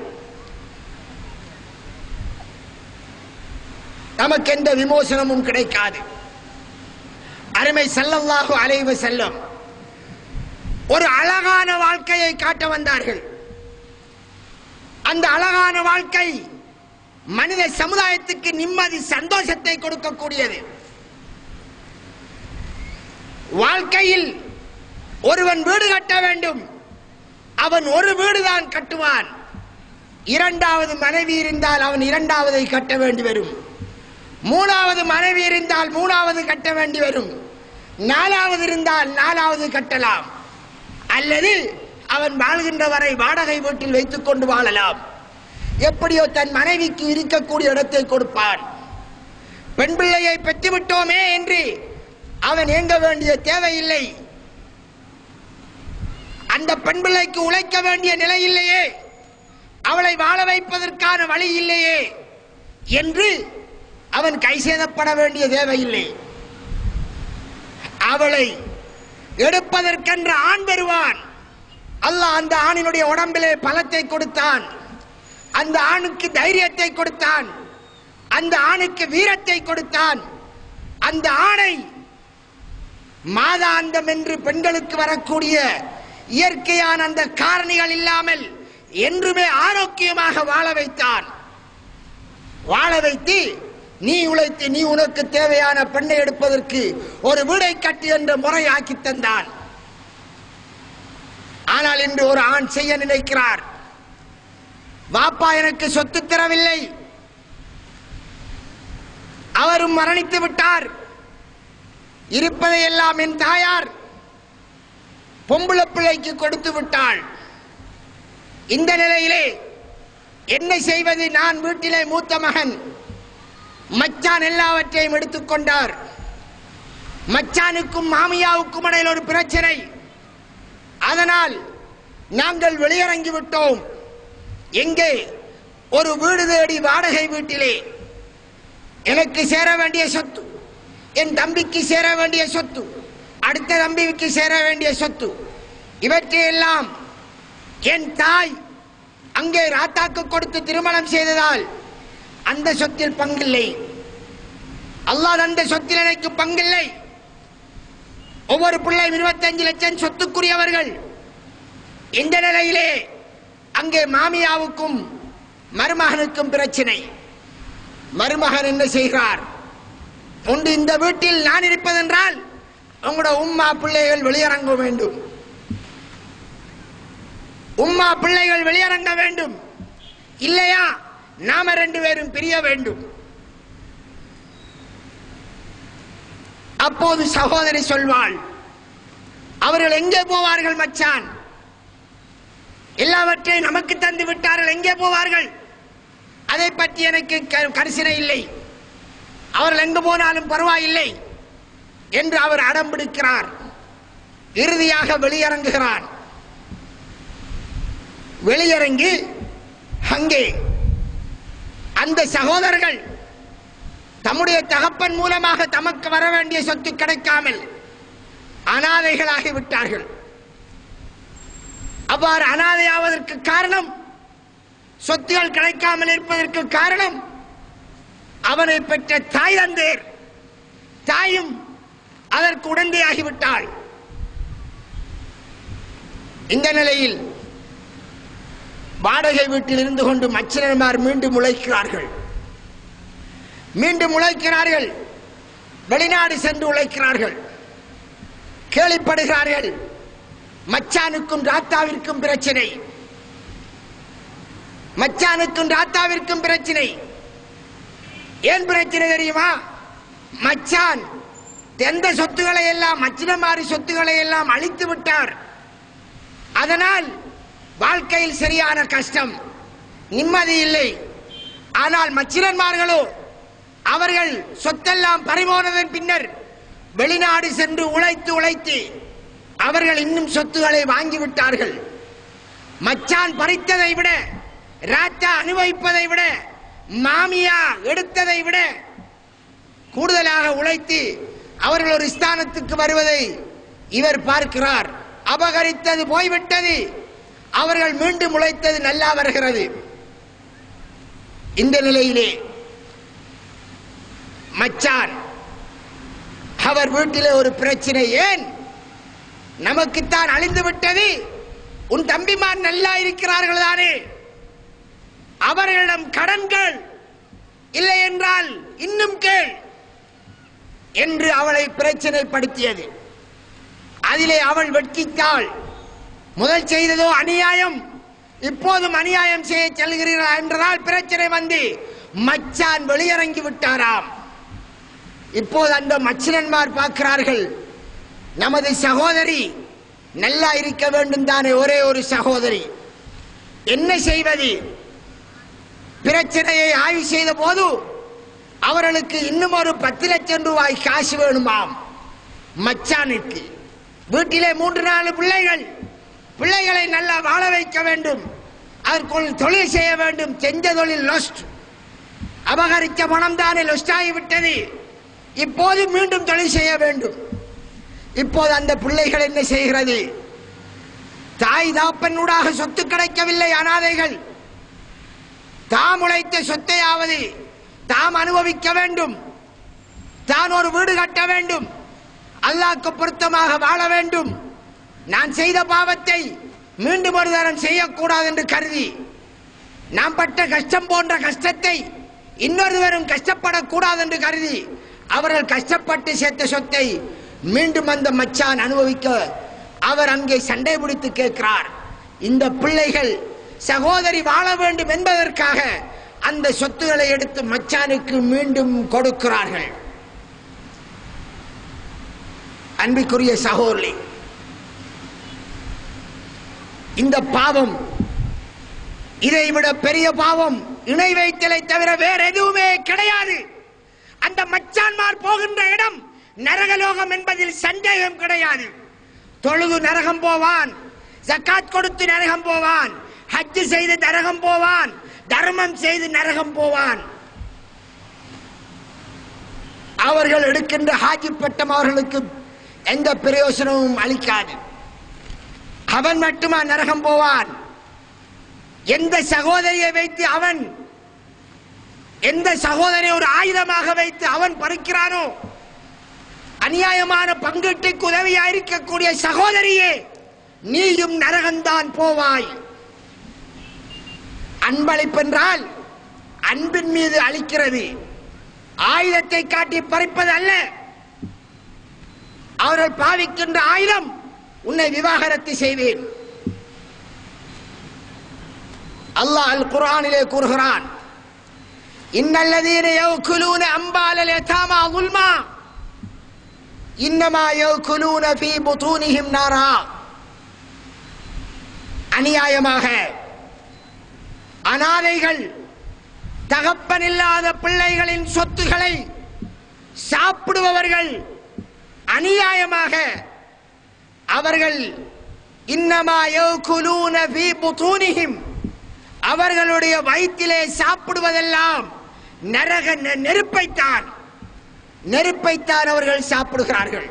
Speaker 3: நமக்கு எந்த விமோசனமும் கிடைக்காது அருமை ஸல்லல்லாஹு அலைஹி வஸல்லம் ஒரு அழகான வாழ்க்கையை காட்ட வந்தார்கள் அந்த அழகான வாழ்க்கை மனித சமுதாயத்துக்கு நிம்மதி சந்தோஷத்தை கொடுக்கக்கூடியது வாழ்க்கையில் ஒருவன் வீடு கட்ட வேண்டும் அவன் ஒரு வீடுதான் கட்டுவான் இரண்டாவது மனைவி இருந்தால் அவன் இரண்டாவதை கட்ட வேண்டி வரும் மூணாவது மனைவி இருந்தால் மூணாவது கட்ட வேண்டி வரும் நாலாவது இருந்தால் நாலாவது கட்டலாம் அல்லது அவன் வாழ்கின்ற வரை வாடகை வீட்டில் வைத்துக் கொண்டு வாழலாம் எப்படியோ தன் மனைவிக்கு இருக்கக்கூடிய இடத்தை கொடுப்பான் பெண் பிள்ளையை பெற்றுவிட்டோமே என்று அவன் ஏங்க வேண்டிய தேவையில்லை அந்த பெண் பிள்ளைக்கு உழைக்க வேண்டிய நிலை இல்லையே அவளை வாழ வைப்பதற்கான வழி இல்லையே என்று அவன் கை சேதப்பட வேண்டிய தேவையில்லை அவளை எடுப்பதற்கென்ற ஆண் வருவான் அல்லாஹ் அந்த ஆணினுடைய உடம்பிலே பலத்தை கொடுத்தான் அந்த ஆணுக்கு தைரியத்தை கொடுத்தான் அந்த ஆணுக்கு வீரத்தை கொடுத்தான் அந்த ஆணை மாதாந்தம் என்று பெண்களுக்கு வரக்கூடிய இயற்கையான அந்த காரணிகள் இல்லாமல் என்றுமே ஆரோக்கியமாக வாழ வைத்தான் வாழ வைத்து நீ உழைத்து நீ உனக்கு தேவையான பெண்ணை எடுப்பதற்கு ஒரு வீடை கட்டி என்ற முறை ஆக்கி தந்தான் ஆனால் இன்று ஒரு ஆண் செய்ய நினைக்கிறார் வாப்பா எனக்கு சொத்து தரவில்லை அவரும் மரணித்து விட்டார் இருப்பதை எல்லாம் என் தாயார் பொம்பளை பிள்ளைக்கு கொடுத்து விட்டாள் இந்த நிலையிலே என்ன செய்வது நான் வீட்டிலே மூத்த மகன் மச்சான் எல்லாவற்றையும் எடுத்துக்கொண்டார் மச்சானுக்கும் மாமியாவுக்கும் இடையில் ஒரு பிரச்சனை அதனால் நாங்கள் வெளியிறங்கி விட்டோம் எங்கே ஒரு வீடு தேடி வாடகை வீட்டிலே எனக்கு சேர வேண்டிய சொத்து என் தம்பிக்கு சேர வேண்டிய சொத்து அடுத்த தம்பிக்கு சேர வேண்டிய சொத்து இவற்றையெல்லாம் என் தாய் அங்கே ராத்தாக்கு கொடுத்து திருமணம் செய்ததால் அந்த சொத்தில் பங்கில்லை அல்லாஹ் அந்த சொத்தில் எனக்கு பங்கில்லை ஒவ்வொரு பிள்ளையும் இருபத்தஞ்சு லட்சம் சொத்துக்குரியவர்கள் இந்த நிலையிலே அங்கே மாமியாவுக்கும் மருமகனுக்கும் பிரச்சனை மருமகன் என்ன செய்கிறார் ஒன்று இந்த வீட்டில் நான் இருப்பதென்றால் உங்களோட உம்மா பிள்ளைகள் வெளியிறங்க வேண்டும் உம்மா பிள்ளைகள் வெளியிறங்க வேண்டும் இல்லையா நாம ரெண்டு பேரும் பிரிய வேண்டும் அப்போது சகோதரி சொல்வாள் அவர்கள் எங்கே போவார்கள் மச்சான் எல்லாவற்றையும் நமக்கு தந்து விட்டார்கள் எங்கே போவார்கள் அதை பற்றி எனக்கு க- கரிசனை இல்லை அவர்கள் எங்கு போனாலும் பரவாயில்லை என்று அவர் அடம் பிடிக்கிறார் இறுதியாக வெளியிறங்குகிறார் வெளியிறங்கி அங்கே அந்த சகோதரர்கள் தம்முடைய தகப்பன் மூலமாக தமக்கு வர வேண்டிய சொத்து கிடைக்காமல் அனாதைகளாகி விட்டார்கள் அவ்வாறு அனாதையாவதற்கு காரணம் சொத்துகள் கிடைக்காமல் இருப்பதற்கு காரணம் அவனை பெற்ற தாய் தந்தேர் தாயும் அதற்கு உடந்தையாகிவிட்டாள் இந்த நிலையில் வாடகை வீட்டில் இருந்து கொண்டு மச்சினர்மார் மீண்டும் உழைக்கிறார்கள் மீண்டும் உழைக்கிறார்கள் வெளிநாடு சென்று உழைக்கிறார்கள் கேள்விப்படுகிறார்கள் மச்சானுக்கும் ராத்தாவிற்கும் பிரச்சனை மச்சானுக்கும் ராத்தாவிற்கும் பிரச்சனை ஏன் பிரச்சனை தெரியுமா மச்சான் எந்த சொத்துக்களை எல்லாம் மச்சினமாரி சொத்துக்களை எல்லாம் அழித்து விட்டார் அதனால் வாழ்க்கையில் சரியான கஷ்டம் நிம்மதி இல்லை ஆனால் மச்சினன்மார்களோ அவர்கள் சொத்தெல்லாம் பறிபோனதன் பின்னர் வெளிநாடு சென்று உழைத்து உழைத்து அவர்கள் இன்னும் சொத்துக்களை வாங்கிவிட்டார்கள் மச்சான் பறித்ததை விட ராஜா அனுபவிப்பதை விட மாமியா எடுத்ததை விட கூடுதலாக உழைத்து அவர்கள் ஒரு ஸ்தானத்துக்கு வருவதை இவர் பார்க்கிறார் அபகரித்தது போய்விட்டது அவர்கள் மீண்டும் உழைத்தது நல்லா வருகிறது இந்த நிலையிலே மச்சான் அவர் வீட்டிலே ஒரு பிரச்சனை ஏன் நமக்குத்தான் அழிந்து விட்டது உன் தம்பிமார் நல்லா இருக்கிறார்கள் தானே அவர்களிடம் கடன்கள் இல்லை என்றால் இன்னும் கேள் என்று அவளை பிரச்சனைப்படுத்தியது அதிலே அவள் வெட்கித்தாள் முதல் செய்ததோ அநியாயம் இப்போதும் அநியாயம் செய்ய செல்கிறீர்களா என்றதால் பிரச்சனை வந்து மச்சான் வெளியிறங்கி விட்டாராம் இப்போது அந்த மச்சினன்மார் பார்க்கிறார்கள் நமது சகோதரி நல்லா இருக்க வேண்டும் தானே ஒரே ஒரு சகோதரி என்ன செய்வது பிரச்சனையை ஆய்வு செய்த போது அவர்களுக்கு இன்னும் ஒரு பத்து லட்சம் ரூபாய் காசு வேணுமாம் மச்சானுக்கு வீட்டிலே மூன்று நாலு பிள்ளைகள் பிள்ளைகளை நல்லா வாழ வைக்க வேண்டும் அதற்குள் தொழில் செய்ய வேண்டும் செஞ்ச தொழில் லொஸ்ட் அபகரித்த பணம் தானே லொஸ்ட் ஆகிவிட்டது இப்போது மீண்டும் தொழில் செய்ய வேண்டும் இப்போது அந்த பிள்ளைகள் என்ன செய்கிறது தாய் தாப்பனூடாக சொத்து கிடைக்கவில்லை அனாதைகள் தாம் உழைத்த சொத்தையாவது தாம் அனுபவிக்க வேண்டும் தான் ஒரு வீடு கட்ட வேண்டும் அல்லாஹ்க்கு பொருத்தமாக வாழ வேண்டும் நான் செய்த பாவத்தை மீண்டும் ஒரு தரம் செய்யக்கூடாது என்று கருதி நாம் பட்ட கஷ்டம் போன்ற கஷ்டத்தை இன்னொருவரும் கஷ்டப்படக்கூடாது என்று கருதி அவர்கள் கஷ்டப்பட்டு சேர்த்த சொத்தை மீண்டும் அந்த மச்சான் அனுபவிக்க அவர் அங்கே சண்டை பிடித்து கேட்கிறார் இந்த பிள்ளைகள் சகோதரி வாழ வேண்டும் என்பதற்காக அந்த சொத்துக்களை எடுத்து மச்சானுக்கு மீண்டும் கொடுக்கிறார்கள் அன்பிற்குரிய சகோதரி இந்த பாவம் இதை விட பெரிய பாவம் இணை வைத்தலை தவிர வேற எதுவுமே கிடையாது அந்த மச்சான்மார் போகின்ற இடம் நரகலோகம் என்பதில் சந்தேகம் கிடையாது தொழுது நரகம் போவான் ஜக்காத் கொடுத்து நரகம் போவான் ஹஜ் செய்து நரகம் போவான் தர்மம் செய்து நரகம் போவான் அவர்கள் எடுக்கின்ற ஹாஜி பட்டம் அவர்களுக்கு எந்த பிரயோசனமும் அளிக்காது அவன் மட்டுமா நரகம் போவான் எந்த சகோதரியை வைத்து அவன் எந்த சகோதரியை ஒரு ஆயுதமாக வைத்து அவன் பறிக்கிறானோ அநியாயமான பங்கீட்டுக்கு உதவியா இருக்கக்கூடிய சகோதரியே நீயும் நரகம்தான் போவாய் அன்பளிப்பென்றால் அன்பின் மீது அளிக்கிறது ஆயுதத்தை காட்டி பறிப்பது அல்ல அவர்கள் பாவிக்கின்ற ஆயுதம் உன்னை விவாகரத்து செய்வேன் அல்லாஹ் அல் குர்ஆனிலே கூறுகிறான் இன்னல்லதீன யௌகுலூன அம்பாலல் யதாமா ظلما இன்னமா யௌகுலூன ஃபீ புதூனிஹிம் நாரா அநியாயமாக அனாதைகள் தகப்பனில்லாத பிள்ளைகளின் சொத்துக்களை சாப்பிடுபவர்கள் அநியாயமாக அவர்கள் இன்னமா யௌகுலூன ஃபீ புதூனிஹிம் அவர்களுடைய வயிற்றிலே சாப்பிடுவதெல்லாம் நரக நெ- நெருப்பைத்தான் நெருப்பைத்தான் அவர்கள் சாப்பிடுகிறார்கள்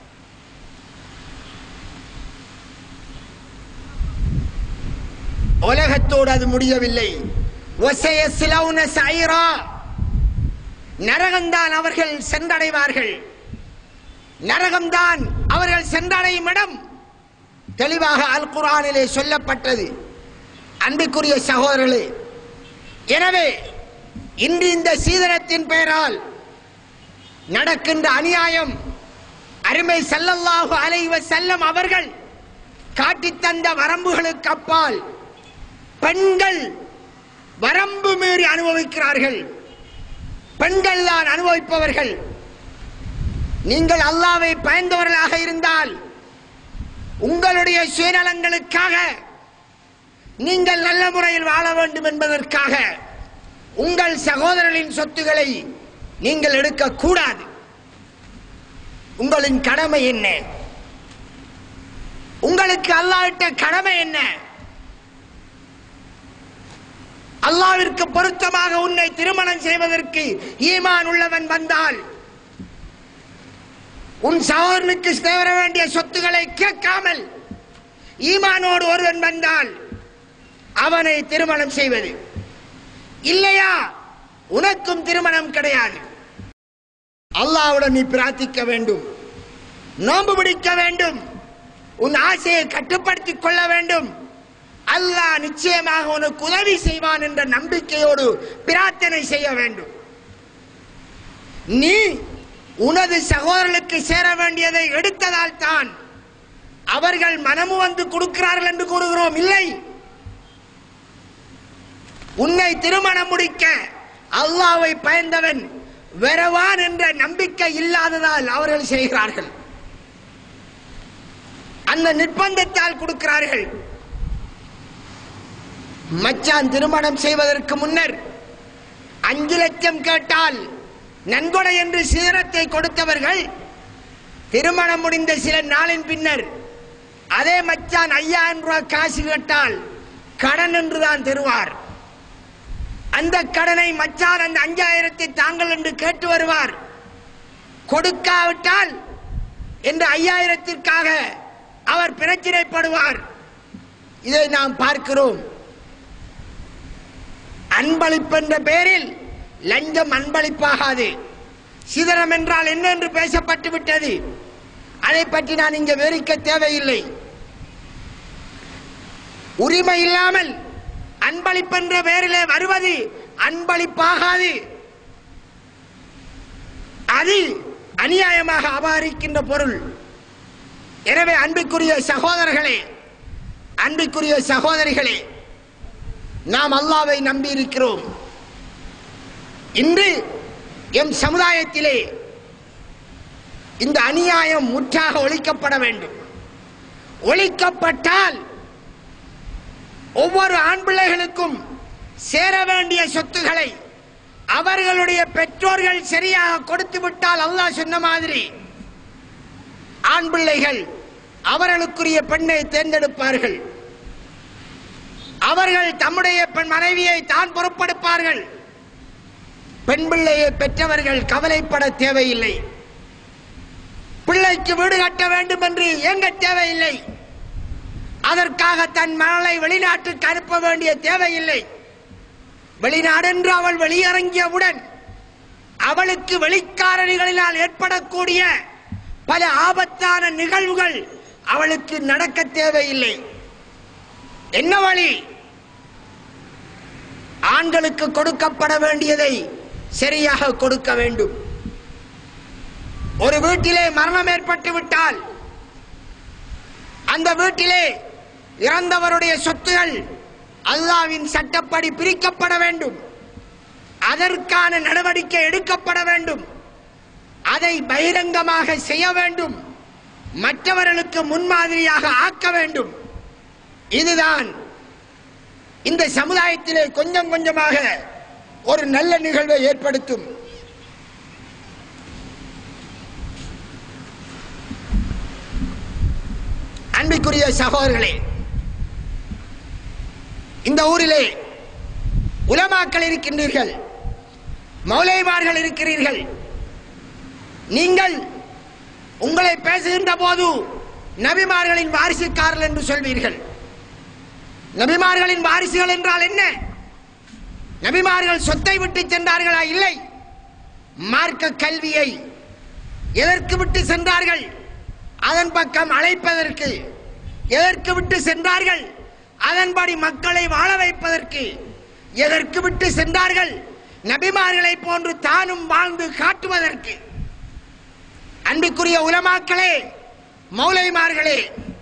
Speaker 3: உலகத்தோடு அது முடியவில்லை ஒசையஸ்லௌன சைரா நரகம்தான் அவர்கள் சென்றடைவார்கள் நரகம்தான் அவர்கள் சென்றடையும் இடம் தெளிவாக அல் குர்ஆனிலே சொல்லப்பட்டது அன்பிற்குரிய சகோதரர்களே எனவே இன்று இந்த சீதனத்தின் பெயரால் நடக்கின்ற அநியாயம் அருமை ஸல்லல்லாஹு அலைஹி வஸல்லம் அவர்கள் காட்டித் தந்த வரம்புகளுக்கு அப்பால் பெண்கள் வரம்பு மீறி அனுபவிக்கிறார்கள் பெண்கள் தான் அனுபவிப்பவர்கள் நீங்கள் அல்லாவை பயந்தவர்களாக இருந்தால் உங்களுடைய சுயநலங்களுக்காக நீங்கள் நல்ல முறையில் வாழ வேண்டும் என்பதற்காக உங்கள் சகோதரர்களின் சொத்துக்களை நீங்கள் எடுக்கக்கூடாது உங்களின் கடமை என்ன உங்களுக்கு அல்லாவிட்ட கடமை என்ன அல்லாவிற்கு பொருத்தமாக உன்னை திருமணம் செய்வதற்கு ஈமான் உள்ளவன் வந்தால் உன் சகோதரனுக்கு சேர வேண்டிய சொத்துக்களை கேட்காமல் ஈமானோடு ஒருவன் வந்தால் அவனை திருமணம் செய்வது இல்லையா உனக்கும் திருமணம் கிடையாது அல்லாஹ்வுடன் நீ பிரார்த்திக்க வேண்டும் நோன்பு பிடிக்க வேண்டும் உன் ஆசையை கட்டுப்படுத்திக் கொள்ள வேண்டும் அல்லாஹ் நிச்சயமாக உனக்கு உதவி செய்வான் என்ற நம்பிக்கையோடு பிரார்த்தனை செய்ய வேண்டும் நீ உனது சகோதரர்களுக்கு சேர வேண்டியதை எடுத்ததால் தான் அவர்கள் மனமு வந்து கொடுக்கிறார்கள் என்று கூறுகிறோம் இல்லை உன்னை திருமணம் முடிக்க அல்லாவை பயந்தவன் வெறவான் என்ற நம்பிக்கை இல்லாததால் அவர்கள் செய்கிறார்கள் அந்த நிர்பந்தத்தால் கொடுக்கிறார்கள் மச்சான் திருமணம் செய்வதற்கு முன்னர் அஞ்சு லட்சம் கேட்டால் நன்கொடை என்று சீரத்தை கொடுத்தவர்கள் திருமணம் முடிந்த சில நாளின் பின்னர் அதே மச்சான் ஐயாயிரம் ரூபாய் காசு கேட்டால் கடன் என்றுதான் தருவார் அந்த கடனை மச்சான் அந்த அஞ்சாயிரத்தை தாங்கள் என்று கேட்டு வருவார் கொடுக்காவிட்டால் என்று ஐயாயிரத்திற்காக அவர் பிரச்சினைப்படுவார் இதை நாம் பார்க்கிறோம் அன்பளிப்பு என்ற பெயரில் லஞ்சம் அன்பளிப்பாகாது சிதறம் என்றால் என்ன என்று பேசப்பட்டு விட்டது அதை பற்றி நான் இங்கே விவரிக்க தேவையில்லை உரிமை இல்லாமல் அன்பளிப்பு என்ற பெயரிலே வருவது அன்பளிப்பாகாது அது அநியாயமாக அபகரிக்கின்ற பொருள் எனவே அன்பிற்குரிய சகோதரர்களே அன்பிற்குரிய சகோதரிகளே நாம் அல்லாவை நம்பி இருக்கிறோம் இன்று எம் சமுதாயத்திலே இந்த அநியாயம் முற்றாக ஒழிக்கப்பட வேண்டும் ஒழிக்கப்பட்டால் ஒவ்வொரு ஆண் பிள்ளைகளுக்கும் சேர வேண்டிய சொத்துக்களை அவர்களுடைய பெற்றோர்கள் சரியாக கொடுத்து விட்டால் அல்லாஹ் சொன்ன மாதிரி ஆண் பிள்ளைகள் அவர்களுக்குரிய பெண்ணை தேர்ந்தெடுப்பார்கள் அவர்கள் தம்முடைய பெண் மனைவியை தான் பொறுப்பெடுப்பார்கள் பெண் பிள்ளையை பெற்றவர்கள் கவலைப்பட தேவையில்லை பிள்ளைக்கு வீடு கட்ட வேண்டும் என்று ஏங்க தேவையில்லை அதற்காக தன் மகளை வெளிநாட்டுக்கு அனுப்ப வேண்டிய தேவையில்லை வெளிநாடு என்று அவள் வெளியிறங்கியவுடன் அவளுக்கு வெளிக்காரணிகளினால் ஏற்படக்கூடிய பல ஆபத்தான நிகழ்வுகள் அவளுக்கு நடக்க தேவையில்லை என்ன வழி ஆண்களுக்கு கொடுக்கப்பட வேண்டியதை சரியாக கொடுக்க வேண்டும் ஒரு வீட்டிலே மரணம் ஏற்பட்டு விட்டால் அந்த வீட்டிலே இறந்தவருடைய சொத்துகள் அல்லாவின் சட்டப்படி பிரிக்கப்பட வேண்டும் அதற்கான நடவடிக்கை எடுக்கப்பட வேண்டும் அதை பகிரங்கமாக செய்ய வேண்டும் மற்றவர்களுக்கு முன்மாதிரியாக ஆக்க வேண்டும் இதுதான் இந்த சமுதாயத்திலே கொஞ்சம் கொஞ்சமாக ஒரு நல்ல நிகழ்வை ஏற்படுத்தும் அன்பிற்குரிய சகோதரர்களே இந்த ஊரிலே உலமாக்கள் இருக்கின்றீர்கள் மௌலைமார்கள் இருக்கிறீர்கள் நீங்கள் உங்களை பேசுகின்ற போது நபிமார்களின் வாரிசுக்காரர்கள் என்று சொல்வீர்கள் நபிமார்களின் வாரிசுகள் என்றால் என்ன நபிமார்கள் சொத்தை விட்டு சென்றார்களா இல்லை மார்க்க கல்வியை எதற்கு விட்டு சென்றார்கள் அதன் பக்கம் அழைப்பதற்கு எதற்கு விட்டு சென்றார்கள் அதன்படி மக்களை வாழ வைப்பதற்கு எதற்கு விட்டு சென்றார்கள் நபிமார்களை போன்று தானும் வாழ்ந்து காட்டுவதற்கு அன்பிற்குரிய உலமாக்களே மௌலைமார்களே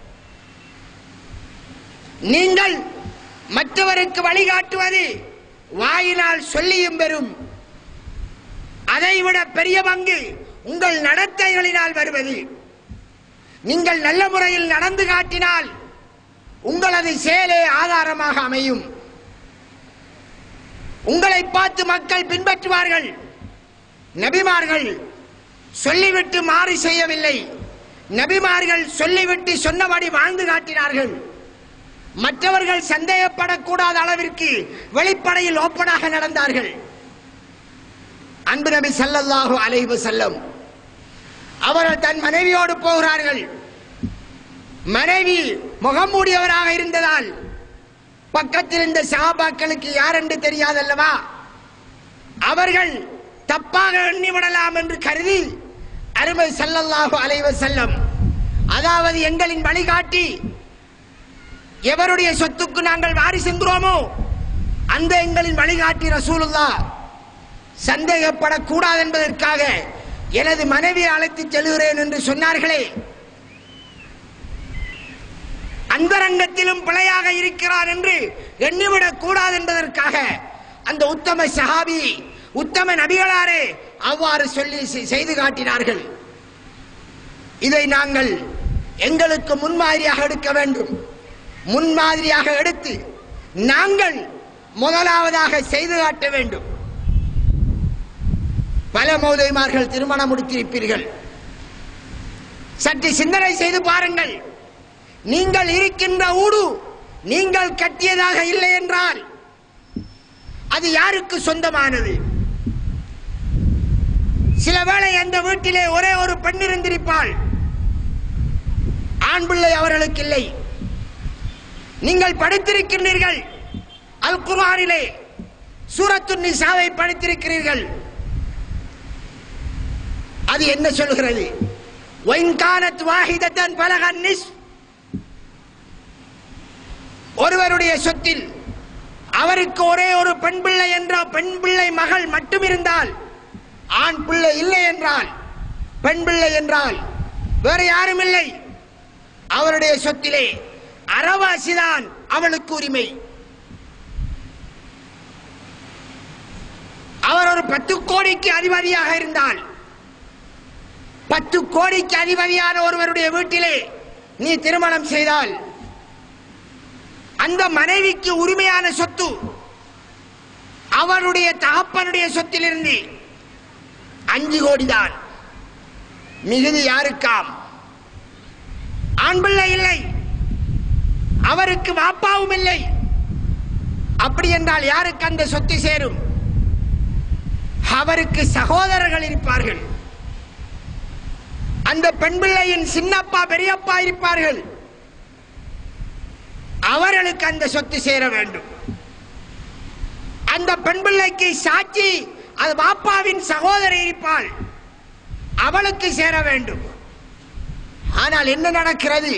Speaker 3: நீங்கள் மற்றவருக்கு வழிகாட்டுவது வாயினால் சொல்லியும் பெறும் அதைவிட பெரிய பங்கு உங்கள் நடத்தைகளினால் வருவது நீங்கள் நல்ல முறையில் நடந்து காட்டினால் உங்களது செயலே ஆதாரமாக அமையும் உங்களை பார்த்து மக்கள் பின்பற்றுவார்கள் நபிமார்கள் சொல்லிவிட்டு மாறி செய்யவில்லை நபிமார்கள் சொல்லிவிட்டு சொன்னபடி வாழ்ந்து காட்டினார்கள் மற்றவர்கள் சந்தேகப்படக்கூடாத அளவிற்கு வெளிப்படையில் ஓப்பனாக நடந்தார்கள் அன்பு நபி ஸல்லல்லாஹு அலைஹி வஸல்லம் அவர்கள் தன் மனைவியோடு போகிறார்கள் மனைவி முகம் மூடியவராக இருந்ததால் பக்கத்தில் இருந்த சஹாபாக்களுக்கு யார் என்று தெரியாதல்லவா அவர்கள் தப்பாக எண்ணிவிடலாம் என்று கருதி அருமை ஸல்லல்லாஹு அலைஹி வஸல்லம் அதாவது எங்களின் வழிகாட்டி எவருடைய சொத்துக்கு நாங்கள் வாரிசென்றோமோ அந்த எங்களின் வழிகாட்டி ரசூலுல்லா சந்தேகப்படக்கூடாது என்பதற்காக எனது மனைவியை அழைத்துச் செல்கிறேன் என்று சொன்னார்களே அந்தரங்கத்திலும் பிழையாக இருக்கிறார் என்று எண்ணிவிடக் கூடாது என்பதற்காக அந்த உத்தம சஹாபி உத்தம நபிகளாரே அவ்வாறு சொல்லி செ- செய்து காட்டினார்கள் இதை நாங்கள் எங்களுக்கு முன்மாதிரியாக எடுக்க வேண்டும் முன்மாதிரியாக எடுத்து நாங்கள் முதலாவதாக செய்து காட்ட வேண்டும் பல மௌதைமார்கள் திருமணம் முடித்திருப்பீர்கள் சற்று சிந்தனை செய்து பாருங்கள் நீங்கள் இருக்கின்ற ஊடு நீங்கள் கட்டியதாக இல்லை என்றால் அது யாருக்கு சொந்தமானது சில வேளை அந்த வீட்டிலே ஒரே ஒரு பெண் இருந்திருப்பாள் ஆண் பிள்ளை அவர்களுக்கு இல்லை நீங்கள் படித்திருக்கின்றீர்கள் அல் குர்ஆனிலே சூரத்து நிசாவை படித்திருக்கிறீர்கள் அது என்ன சொல்கிறது ஒயின் கானத் வாஹிதத்தன் பலகன் நிஸ் ஒருவருடைய சொத்தில் அவருக்கு ஒரே ஒரு பெண் பிள்ளை என்ற பெண் பிள்ளை மகள் மட்டும் இருந்தால் ஆண் பிள்ளை இல்லை என்றால் பெண் பிள்ளை என்றால் வேறு யாரும் இல்லை அவருடைய சொத்திலே அறவாசிதான் அவளுக்கு உரிமை அவர் ஒரு பத்து கோடிக்கு அதிபதியாக இருந்தால் பத்து கோடிக்கு அதிபதியான ஒருவருடைய வீட்டிலே நீ திருமணம் செய்தால் அந்த மனைவிக்கு உரிமையான சொத்து அவருடைய தகப்பனுடைய சொத்திலிருந்து அஞ்சு கோடி தான் மிகுதி யாருக்காம் ஆண் பிள்ளை இல்லை அவருக்கு வாப்பாவும் இல்லை அப்படி என்றால் யாருக்கு அந்த சொத்து சேரும் அவருக்கு சகோதரர்கள் இருப்பார்கள் அந்த பெண் பிள்ளையின் சின்னப்பா பெரியப்பா இருப்பார்கள் அவர்களுக்கு அந்த சொத்து சேர வேண்டும் அந்த பெண் பிள்ளைக்கு சாட்சி அது பாப்பாவின் சகோதரி இருப்பாள் அவளுக்கு சேர வேண்டும் ஆனால் என்ன நடக்கிறது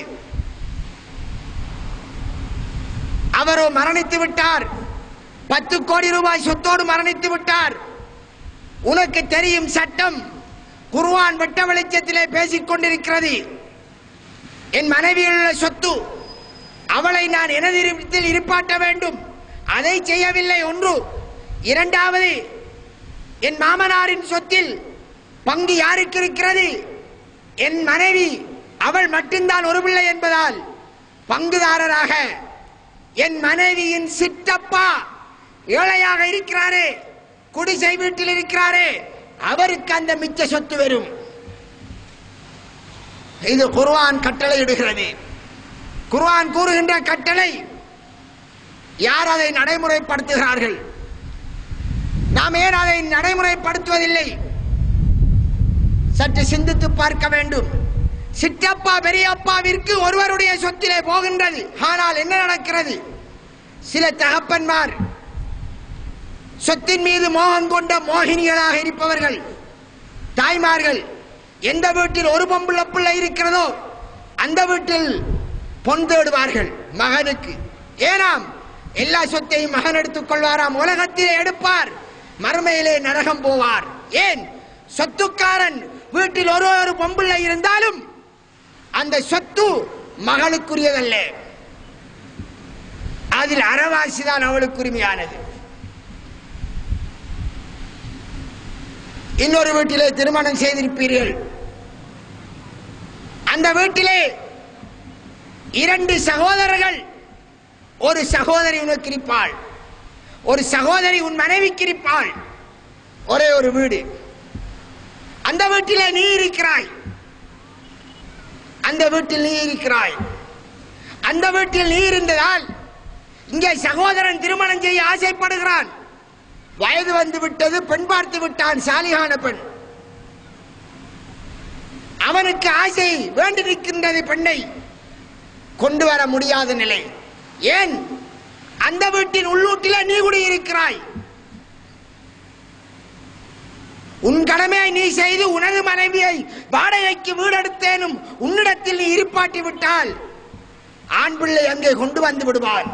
Speaker 3: அவரோ மரணித்து விட்டார் பத்து கோடி ரூபாய் சொத்தோடு மரணித்து விட்டார் உனக்கு தெரியும் சட்டம் குர்ஆன் வெட்ட வெளிச்சத்திலே பேசிக் கொண்டிருக்கிறது என் மனைவியில் உள்ள சொத்து அவளை நான் எனது இடத்தில் இருப்பாட்ட வேண்டும் அதை செய்யவில்லை ஒன்று இரண்டாவது என் மாமனாரின் சொத்தில் பங்கு யாருக்கு இருக்கிறது என் மனைவி அவள் மட்டும்தான் ஒரு பிள்ளை என்பதால் பங்குதாரராக என் மனைவியின் சித்தப்பா ஏழையாக இருக்கிறாரே குடிசை வீட்டில் இருக்கிறாரே அவருக்கு அந்த மிச்ச சொத்து வரும் இது குர்ஆன் கட்டளையிடுகிறது குர்ஆன் கூறுகின்ற கட்டளை யார் அதை நடைமுறைப்படுத்துகிறார்கள் நாம் ஏன் அதை நடைமுறைப்படுத்துவதில்லை சற்று சிந்தித்து பார்க்க வேண்டும் சிற்றப்பா பெரியப்பாவிற்கு ஒருவருடைய சொத்திலே போகின்றது ஆனால் என்ன நடக்கிறது சில தகப்பன்மார் சொத்தின் மீது மோகம் கொண்ட மோகினிகளாக இருப்பவர்கள் தாய்மார்கள் எந்த வீட்டில் ஒரு பொம்புள்ள பிள்ளை இருக்கிறதோ அந்த வீட்டில் பொன் தேடுவார்கள் மகனுக்கு ஏனாம் எல்லா சொத்தையும் மகன் எடுத்துக் கொள்வாராம் உலகத்திலே எடுப்பார் மறுமையிலே நரகம் போவார் ஏன் சொத்துக்காரன் வீட்டில் ஒரு ஒரு பொம்பிள்ளை இருந்தாலும் அந்த சொத்து மகளுக்குரியதல்ல அதில் அறவாசி தான் அவளுக்கு உரிமையானது இன்னொரு வீட்டிலே திருமணம் செய்திருப்பீர்கள் அந்த வீட்டிலே இரண்டு சகோதரர்கள் ஒரு சகோதரி உனக்கு இருப்பாள் ஒரு சகோதரி உன் மனைவிக்கு இருப்பாள் ஒரே ஒரு வீடு அந்த வீட்டிலே நீ இருக்கிறாய் அந்த வீட்டில் நீ இருக்கிறாய் அந்த வீட்டில் நீ இருந்ததால் இங்கே சகோதரன் திருமணம் செய்ய ஆசைப்படுகிறான் வயது வந்து விட்டது பெண் பார்த்து விட்டான் சாலிகான பெண் அவனுக்கு ஆசை வேண்டி நிற்கின்றது பெண்ணை கொண்டு வர முடியாத நிலை ஏன் அந்த வீட்டின் உள்ளூட்டிலே நீ குடியிருக்கிறாய் உன் கடமையை நீ செய்து உனது மனைவியை வாடகைக்கு வீடெடுத்தேனும் உன்னிடத்தில் நீ இருப்பாட்டி விட்டால் ஆண் பிள்ளை அங்கே கொண்டு வந்து விடுவான்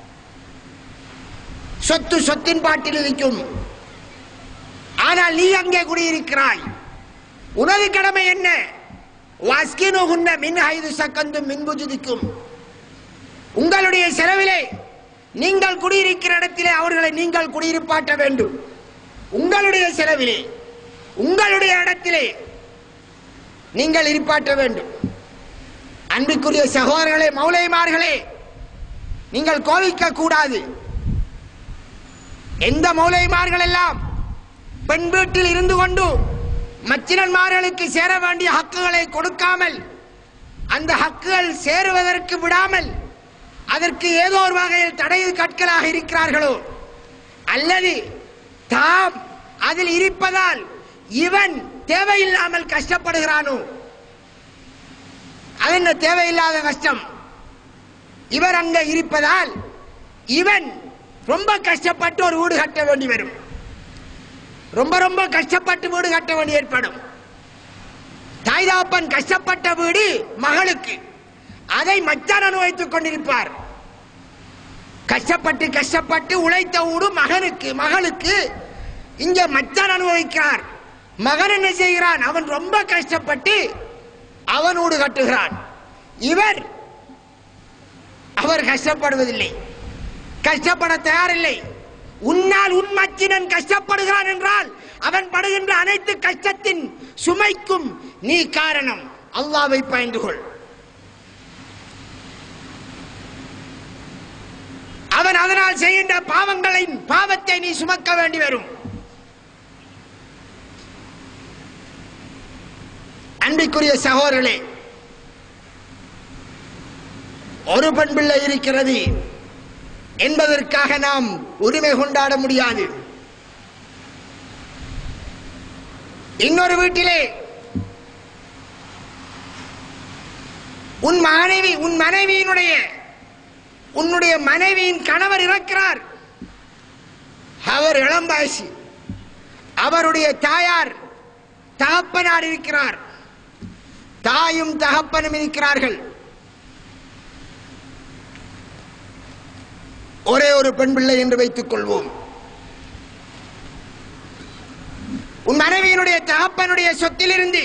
Speaker 3: சொத்து சொத்தின் பாட்டில் இருக்கும் ஆனால் நீ அங்கே குடியிருக்கிறாய் உனது கடமை என்ன வாஸ்கினுகுன்ன மின் ஐது சக்கந்தும் மின்புஜுதிக்கும் உங்களுடைய செலவிலே நீங்கள் குடியிருக்கிற இடத்திலே அவர்களை நீங்கள் குடியிருப்பாட்ட வேண்டும் உங்களுடைய செலவிலே உங்களுடைய இடத்திலே நீங்கள் இருப்பாட்ட வேண்டும் அன்பிற்குரிய சகோதரர்களே மௌலைமார்களே நீங்கள் கோவிக்க கூடாது எந்த மௌலைமார்கள் எல்லாம் பெண் வீட்டில் இருந்து கொண்டு மச்சினன்மார்களுக்கு சேர வேண்டிய ஹக்குகளை கொடுக்காமல் அந்த ஹக்குகள் சேருவதற்கு விடாமல் அதற்கு ஏதோ ஒரு வகையில் தடை கற்களாக இருக்கிறார்களோ அல்லது தாம் அதில் இருப்பதால் இவன் தேவையில்லாமல் கஷ்டப்படுகிறானோ அது என்ன தேவையில்லாத கஷ்டம் இவர் அங்க இருப்பதால் இவன் ரொம்ப கஷ்டப்பட்டு ஒரு வீடு கட்ட வேண்டி வரும் ரொம்ப ரொம்ப கஷ்டப்பட்டு வீடு கட்ட வேண்டி ஏற்படும் தாய் தகப்பன் கஷ்டப்பட்ட வீடு மகளுக்கு அதை மச்சான் அனுபவித்துக் கொண்டிருப்பார் கஷ்டப்பட்டு கஷ்டப்பட்டு உழைத்த வீடு மகனுக்கு மகளுக்கு இங்க மச்சான் அனுபவிக்கிறார் மகன் என்ன செய்கிறான் அவன் ரொம்ப கஷ்டப்பட்டு அவன் வீடு கட்டுகிறான் இவர் அவர் கஷ்டப்படுவதில்லை கஷ்டப்பட தயாரில்லை உன்னால் உன் மச்சினன் கஷ்டப்படுகிறான் என்றால் அவன் படுகின்ற அனைத்து கஷ்டத்தின் சுமைக்கும் நீ காரணம் அல்லாவை பயந்து கொள் அவன் அதனால் செய்கின்ற பாவங்களின் பாவத்தை நீ சுமக்க வேண்டி வரும் அன்பிற்குரிய சகோதரர்களே ஒரு பெண் பிள்ளை இருக்கிறது என்பதற்காக நாம் உரிமை கொண்டாட முடியாது இன்னொரு வீட்டிலே உன் மனைவி உன் மனைவியினுடைய உன்னுடைய மனைவியின் கணவர் இறக்கிறார் அவர் இளம்பாசி அவருடைய தாயார் தகப்பனார் இருக்கிறார் தாயும் தகப்பனும் இருக்கிறார்கள் ஒரே ஒரு பெண் பிள்ளை என்று வைத்துக் கொள்வோம் உன் மனைவியினுடைய தகப்பனுடைய சொத்திலிருந்து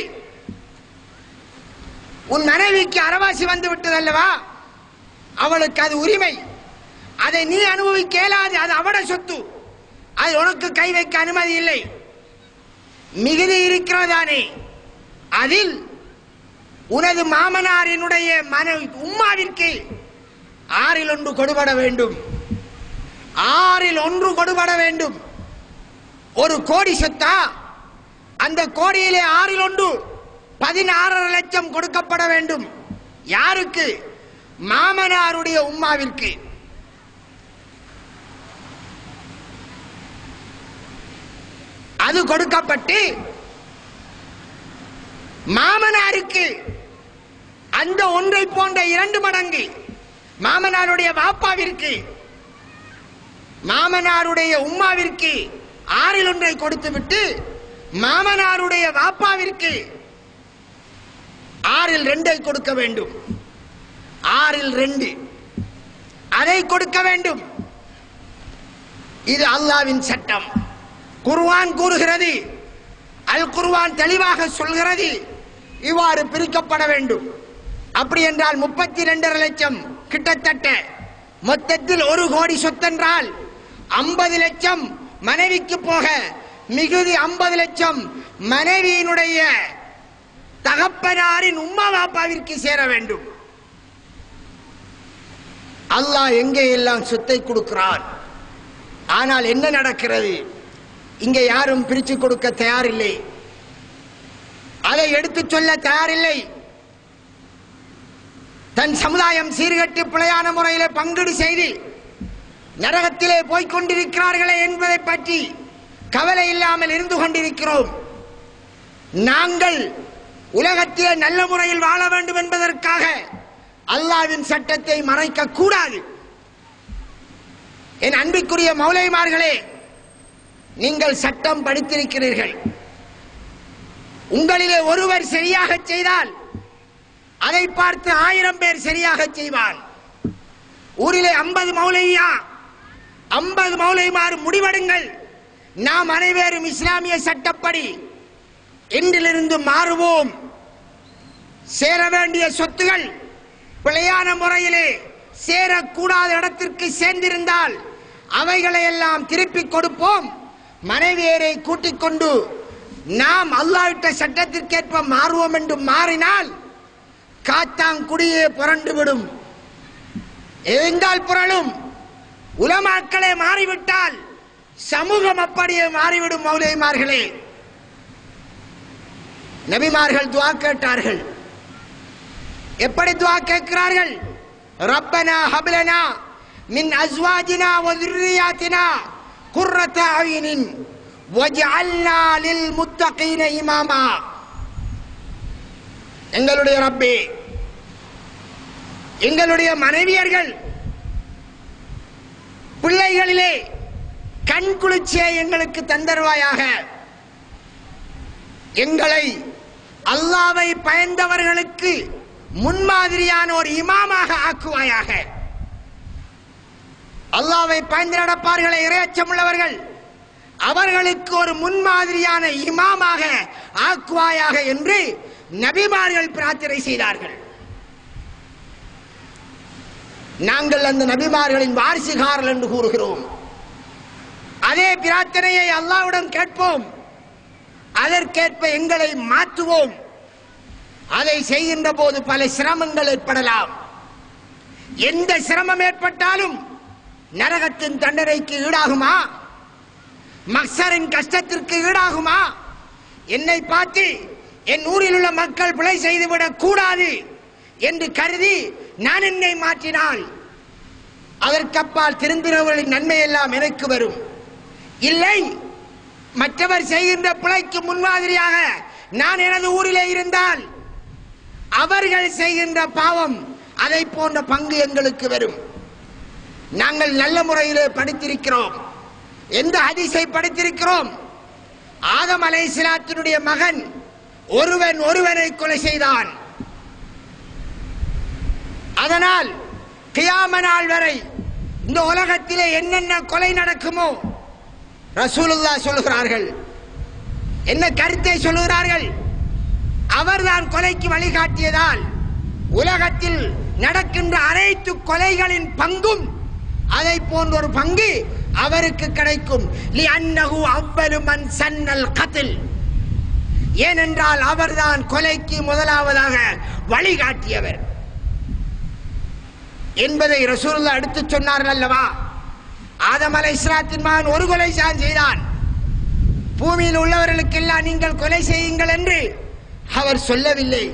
Speaker 3: உன் மனைவிக்கு அரவாசி வந்து விட்டது அல்லவா அவளுக்கு அது உரிமை அதை நீ அனுபவிக்க இயலாது அது அவட சொத்து அது உனக்கு கை வைக்க அனுமதி இல்லை மிகுதி இருக்கிறதானே அதில் உனது மாமனாரினுடைய மனைவி உம்மாவிற்கு ஆறில் ஒன்று கொடுபட வேண்டும் ஆறில் ஒன்று கொடுபட வேண்டும் ஒரு கோடி சொத்தா அந்த கோடியிலே ஆறில் ஒன்று பதினாறரை லட்சம் கொடுக்கப்பட வேண்டும் யாருக்கு மாமனாருடைய உம்மாவிற்கு அது கொடுக்கப்பட்டு மாமனாருக்கு அந்த ஒன்றை போன்ற இரண்டு மடங்கு மாமனாருடைய வாப்பாவிற்கு மாமனாருடைய உம்மாவிற்கு ஆறில் ஒன்றை கொடுத்துவிட்டு மாமனாருடைய வாப்பாவிற்கு ஆறில் ரெண்டை கொடுக்க வேண்டும் ஆறில் ரெண்டு அதை கொடுக்க வேண்டும் இது அல்லாவின் சட்டம் குர்ஆன் கூறுகிறது அல் குர்ஆன் தெளிவாக சொல்கிறது இவ்வாறு பிரிக்கப்பட வேண்டும் அப்படி என்றால் முப்பத்தி ரெண்டரை லட்சம் கிட்டத்தட்ட மொத்தத்தில் ஒரு கோடி சொத்தென்றால் ஐம்பது லட்சம் மனைவிக்கு போக மிகுதி ஐம்பது லட்சம் மனைவியினுடைய தகப்பனாரின் உம்மா பாப்பாவிற்கு சேர வேண்டும் அல்லாஹ் எங்கே எல்லாம் சொத்தை கொடுக்கிறான் ஆனால் என்ன நடக்கிறது இங்கே யாரும் பிரித்து கொடுக்க தயாரில்லை அதை எடுத்துச் சொல்ல தயாரில்லை தன் சமுதாயம் சீர்கட்டு பிழையான முறையிலே பங்கீடு செய்து நரகத்திலே போய்க் கொண்டிருக்கிறார்களே என்பதை பற்றி கவலை இல்லாமல் இருந்து கொண்டிருக்கிறோம் நாங்கள் உலகத்திலே நல்ல முறையில் வாழ வேண்டும் என்பதற்காக அல்லாவின் சட்டத்தை மறைக்க கூடாது என் அன்பிற்குரிய மௌலைமார்களே நீங்கள் சட்டம் படித்திருக்கிறீர்கள் உங்களிலே ஒருவர் சரியாக செய்தால் அதை பார்த்து ஆயிரம் பேர் சரியாக செய்வான் ஊரிலே ஐம்பது மௌலையா ஐம்பது மௌலைமாறு முடிவெடுங்கள் நாம் அனைவரும் இஸ்லாமிய சட்டப்படி இன்றிலிருந்து மாறுவோம் சேர வேண்டிய சொத்துகள் பிழையான முறையிலே சேரக்கூடாத இடத்திற்கு சேர்ந்திருந்தால் அவைகளை எல்லாம் திருப்பிக் கொடுப்போம் மனைவியரை கூட்டிக் கொண்டு நாம் அல்லாவிட்ட சட்டத்திற்கேற்ப மாறுவோம் என்று மாறினால் காத்தாங்குடியே புரண்டு விடும் எங்கால் புரளும் உலமாக்களே மாறிவிட்டால் சமூகம் அப்படியே மாறிவிடும் மௌலிமார்களே நபிமார்கள் துவா கேட்டார்கள் எப்படி துவா கேட்கிறார்கள் ரப்பனா ஹப்லனா மின் அஸ்வாஜினா வ ذُرِّيَّاتِنَا قُرَّةَ أَعْيُنٍ وَاجْعَلْنَا لِلْمُتَّقِينَ إِمَامًا எங்களுடைய ரப்பே எங்களுடைய மனைவியர்கள் பிள்ளைகளிலே கண் குளிர்ச்சியை எங்களுக்கு தந்தருவாயாக எங்களை அல்லாவை பயந்தவர்களுக்கு முன்மாதிரியான ஒரு இமாமாக ஆக்குவாயாக அல்லாவை பயந்து நடப்பார்களே இரையச்சமுள்ளவர்கள் அவர்களுக்கு ஒரு முன்மாதிரியான இமாமாக ஆக்குவாயாக என்று நபிமார்கள் பிரார்த்தனை செய்தார்கள் நாங்கள் அந்த நபிமார்களின் வாரிசுகாரர்கள் என்று கூறுகிறோம் அதே பிரார்த்தனையை அல்லாவிடம் கேட்போம் அதற்கேற்ப எங்களை மாற்றுவோம் அதை செய்கின்ற போது பல சிரமங்கள் ஏற்படலாம் எந்த சிரமம் ஏற்பட்டாலும் நரகத்தின் தண்டனைக்கு ஈடாகுமா மக்சரின் கஷ்டத்திற்கு ஈடாகுமா என்னை பார்த்து என் ஊரில் உள்ள மக்கள் பிழை செய்துவிடக் கூடாது என்று கருதி நான் என்னை மாற்றினால் அதற்கப்பால் திருந்தினவர்களின் நன்மை எல்லாம் எனக்கு வரும் இல்லை மற்றவர் செய்கின்ற பிழைக்கு முன்மாதிரியாக நான் எனது ஊரிலே இருந்தால் அவர்கள் செய்கின்ற பாவம் அதை போன்ற பங்கு எங்களுக்கு வரும் நாங்கள் நல்ல முறையிலே படித்திருக்கிறோம் எந்த ஹதீஸை படித்திருக்கிறோம் ஆதம் அலைஹிஸ்ஸலாத்தினுடைய மகன் ஒருவன் ஒருவனை கொலை செய்தான் அதனால் கியாம நாள் வரை இந்த உலகத்திலே என்னென்ன கொலை நடக்குமோ ரசூலுல்லா சொல்லுகிறார்கள் என்ன கருத்தை சொல்லுகிறார்கள் அவர்தான் கொலைக்கு வழிகாட்டியதால் உலகத்தில் நடக்கின்ற அனைத்து கொலைகளின் பங்கும் அதை போன்ற ஒரு பங்கு அவருக்கு கிடைக்கும் லி அன்னஹு அவ்வலு மன் சன்னல் கத்தில் ஏனென்றால் அவர்தான் கொலைக்கு முதலாவதாக வழிகாட்டியவர் என்பதை ரசூலுல்லா எடுத்துச் சொன்னார்கள் அல்லவா ஆதம் அலை இஸ்லாத்தின் மகன் ஒரு கொலை தான் செய்தான் பூமியில் உள்ளவர்களுக்கெல்லாம் நீங்கள் கொலை செய்யுங்கள் என்று அவர் சொல்லவில்லை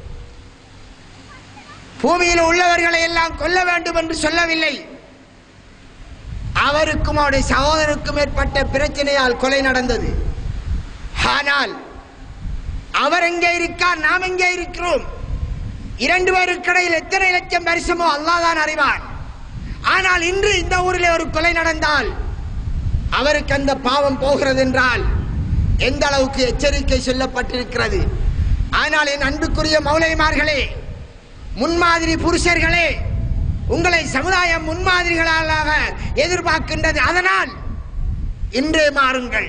Speaker 3: பூமியில் உள்ளவர்களை எல்லாம் கொல்ல வேண்டும் என்று சொல்லவில்லை அவருக்கும் அவருடைய சகோதரருக்கும் ஏற்பட்ட பிரச்சனையால் கொலை நடந்தது ஆனால் அவர் எங்கே இருக்கார் நாம் எங்கே இருக்கிறோம் இரண்டு பேருக்கு இடையில் எத்தனை லட்சம் வருஷமோ அல்லாஹ் தான் அறிவார் ஆனால் இன்று இந்த ஊரிலே ஒரு கொலை நடந்தால் அவருக்கு அந்த பாவம் போகிறது என்றால் எந்த அளவுக்கு எச்சரிக்கை சொல்லப்பட்டிருக்கிறது ஆனால் என் அன்புக்குரிய மௌலைமார்களே முன்மாதிரி புருஷர்களே உங்களை சமுதாயம் முன்மாதிரிகளாக எதிர்பார்க்கின்றது அதனால் இன்றே மாறுங்கள்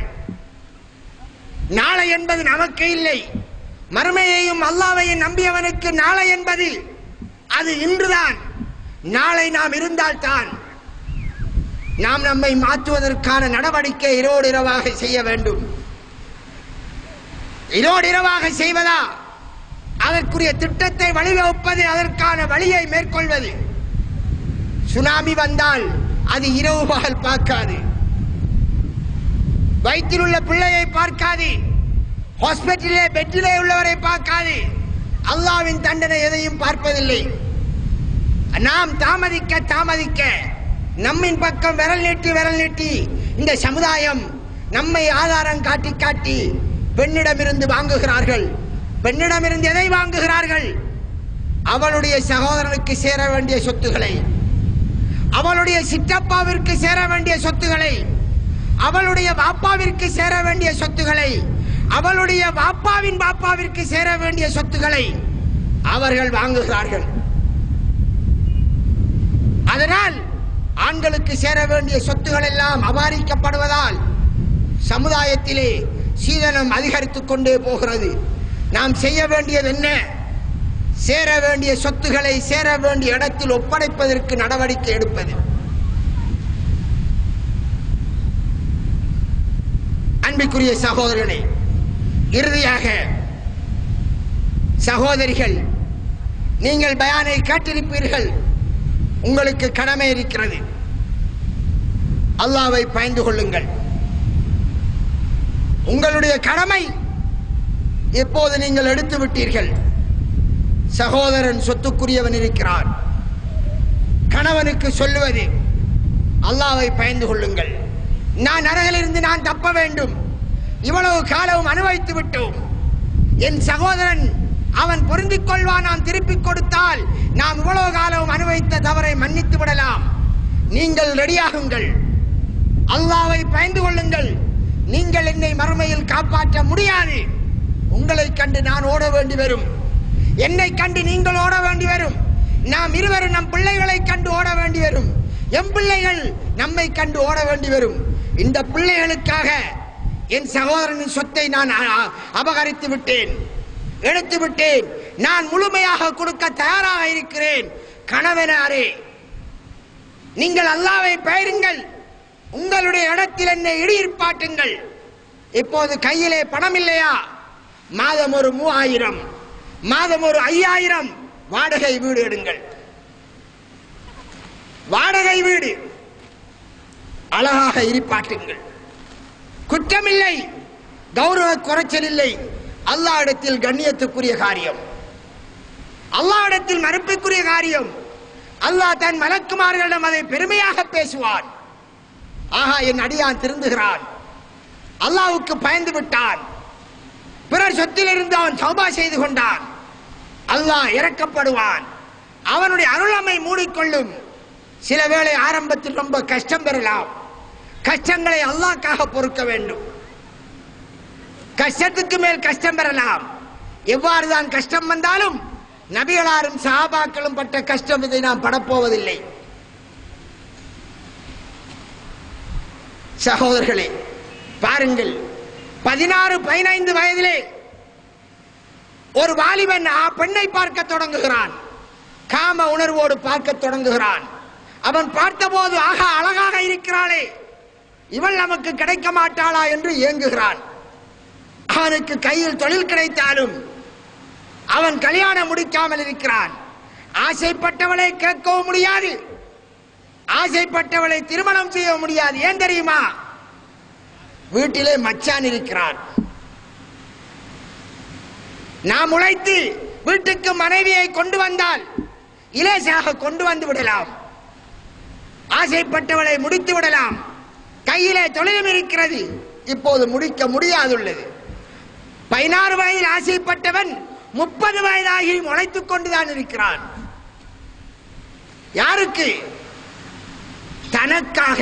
Speaker 3: நாளை என்பது நமக்கு இல்லை மறுமையையும் அல்லாவையும் நம்பியவனுக்கு நாளை என்பது அது இன்றுதான் நாளை நாம் இருந்தால்தான் நாம் நம்மை மாற்றுவதற்கான நடவடிக்கை இரவோடு இரவாக செய்ய வேண்டும் இரவோடு இரவாக செய்வதா அதற்குரிய திட்டத்தை வழிவகுப்பது அதற்கான வழியை மேற்கொள்வது சுனாமி வந்தால் அது இரவு பகல் பார்க்காது வயிற்றில் உள்ள பிள்ளையை பார்க்காது ஹாஸ்பிட்டலிலே பெட்டிலே உள்ளவரை பார்க்காது அல்லாவின் தண்டனை எதையும் பார்ப்பதில்லை நாம் தாமதிக்க தாமதிக்க நம்மின் பக்கம் விரல் நீட்டி விரல் நீட்டி இந்த சமுதாயம் நம்மை ஆதாரம் காட்டி காட்டி பெண்ணிடமிருந்து வாங்குகிறார்கள் பெண்ணிடமிருந்து எதை வாங்குகிறார்கள் அவளுடைய சகோதரனுக்கு சேர வேண்டிய சொத்துக்களை அவளுடைய சிற்றப்பாவிற்கு சேர வேண்டிய சொத்துக்களை அவளுடைய பாப்பாவிற்கு சேர வேண்டிய சொத்துக்களை அவளுடைய பாப்பாவின் பாப்பாவிற்கு சேர வேண்டிய சொத்துக்களை அவர்கள் வாங்குகிறார்கள் அதனால் ஆண்களுக்கு சேர வேண்டிய சொத்துகள் எல்லாம் அபாரிக்கப்படுவதால் சமுதாயத்திலே சீதனம் அதிகரித்துக் கொண்டே போகிறது நாம் செய்ய வேண்டியது என்ன சேர வேண்டிய சொத்துக்களை சேர வேண்டிய இடத்தில் ஒப்படைப்பதற்கு நடவடிக்கை எடுப்பது அன்பிற்குரிய சகோதரர்களே இறுதியாக சகோதரிகள் நீங்கள் பயானை கேட்டிருப்பீர்கள் உங்களுக்கு கடமை இருக்கிறது அல்லாவை பயந்து கொள்ளுங்கள் உங்களுடைய கடமை இப்போது நீங்கள் எடுத்து விட்டீர்கள் சகோதரன் சொத்துக்குரியவன் இருக்கிறான் கணவனுக்கு சொல்லுவது அல்லாவை பயந்து கொள்ளுங்கள் நான் நரகிலிருந்து நான் தப்ப வேண்டும் இவ்வளவு காலம் அனுபவித்து விட்டோம் என் சகோதரன் அவன் பொருந்திக் கொள்வான் நாம் திருப்பிக் கொடுத்தால் நாம் இவ்வளவு காலம் அனுபவித்த தவறை மன்னித்து விடலாம் நீங்கள் ரெடியாகுங்கள் அல்லாவை பயந்து கொள்ளுங்கள் நீங்கள் என்னை மறுமையில் காப்பாற்ற முடியாது உங்களை கண்டு நான் ஓட வேண்டி வரும் என்னை கண்டு நீங்கள் ஓட வேண்டி வரும் நாம் இருவரும் நம் பிள்ளைகளை கண்டு ஓட வேண்டி வரும் எம் பிள்ளைகள் நம்மை கண்டு ஓட வேண்டி வரும் இந்த பிள்ளைகளுக்காக என் சகோதரனின் சொத்தை நான் அ- அ- அபகரித்து விட்டேன் எடுத்து விட்டேன் நான் முழுமையாக கொடுக்க தயாராக இருக்கிறேன் கணவனாரே நீங்கள் அல்லாவை பெயருங்கள் உங்களுடைய இடத்தில் என்னை இடியிற்பாட்டுங்கள் இப்போது கையிலே பணம் இல்லையா மாதம் ஒரு மூவாயிரம் மாதம் ஒரு ஐயாயிரம் வாடகை வீடு எடுங்கள் வாடகை வீடு அழகாக இருப்பாட்டுங்கள் குற்றமில்லை கௌரவ குறைச்சல் இல்லை அல்லாஹ்விடத்தில் கண்ணியத்துக்குரிய காரியம் அல்லாஹ்விடத்தில் மறுப்புக்குரிய காரியம் அல்லாஹ் தன் மலக்குமார்களிடம் அதை பெருமையாக பேசுவான் ஆஹா என் அடியான் திருந்துகிறான் அல்லாஹ்வுக்கு பயந்து விட்டான் பிறர் சொத்திலிருந்து அவன் சௌபா செய்து கொண்டான் அல்லாஹ் இறக்கப்படுவான் அவனுடைய அருளமை மூடிக்கொள்ளும் சில வேளை ஆரம்பத்தில் ரொம்ப கஷ்டம் பெறலாம் கஷ்டங்களை அல்லாஹ்க்காக பொறுக்க வேண்டும் கஷ்டத்துக்கு மேல் கஷ்டம் பெறலாம் எவ்வாறு தான் கஷ்டம் வந்தாலும் நபிகளாரும் சஹாபாக்களும் பட்ட கஷ்டம் இதை நாம் படப்போவதில்லை சகோதரர்களே பாருங்கள் பதினாறு பதினைந்து வயதிலே ஒரு வாலிபன் ஆ பெண்ணை பார்க்க தொடங்குகிறான் காம உணர்வோடு பார்க்க தொடங்குகிறான் அவன் பார்த்தபோது ஆகா அழகாக இருக்கிறாளே இவள் நமக்கு கிடைக்க மாட்டாளா என்று ஏங்குகிறான் அவனுக்கு கையில் தொழில் கிடைத்தாலும் அவன் கல்யாணம் முடிக்காமல் இருக்கிறான் ஆசைப்பட்டவளை கேட்கவும் முடியாது ஆசைப்பட்டவளை திருமணம் செய்ய முடியாது ஏன் தெரியுமா வீட்டிலே மச்சான் இருக்கிறான் நாம் உழைத்து வீட்டுக்கு மனைவியை கொண்டு வந்தால் இலேசாக கொண்டு வந்து விடலாம் ஆசைப்பட்டவளை முடித்து விடலாம் கையிலே தொழிலும் இருக்கிறது இப்போது முடிக்க முடியாதுள்ளது பதினாறு வயதில் ஆசைப்பட்டவன் முப்பது வயதாகி உழைத்துக் கொண்டுதான் இருக்கிறான் யாருக்கு தனக்காக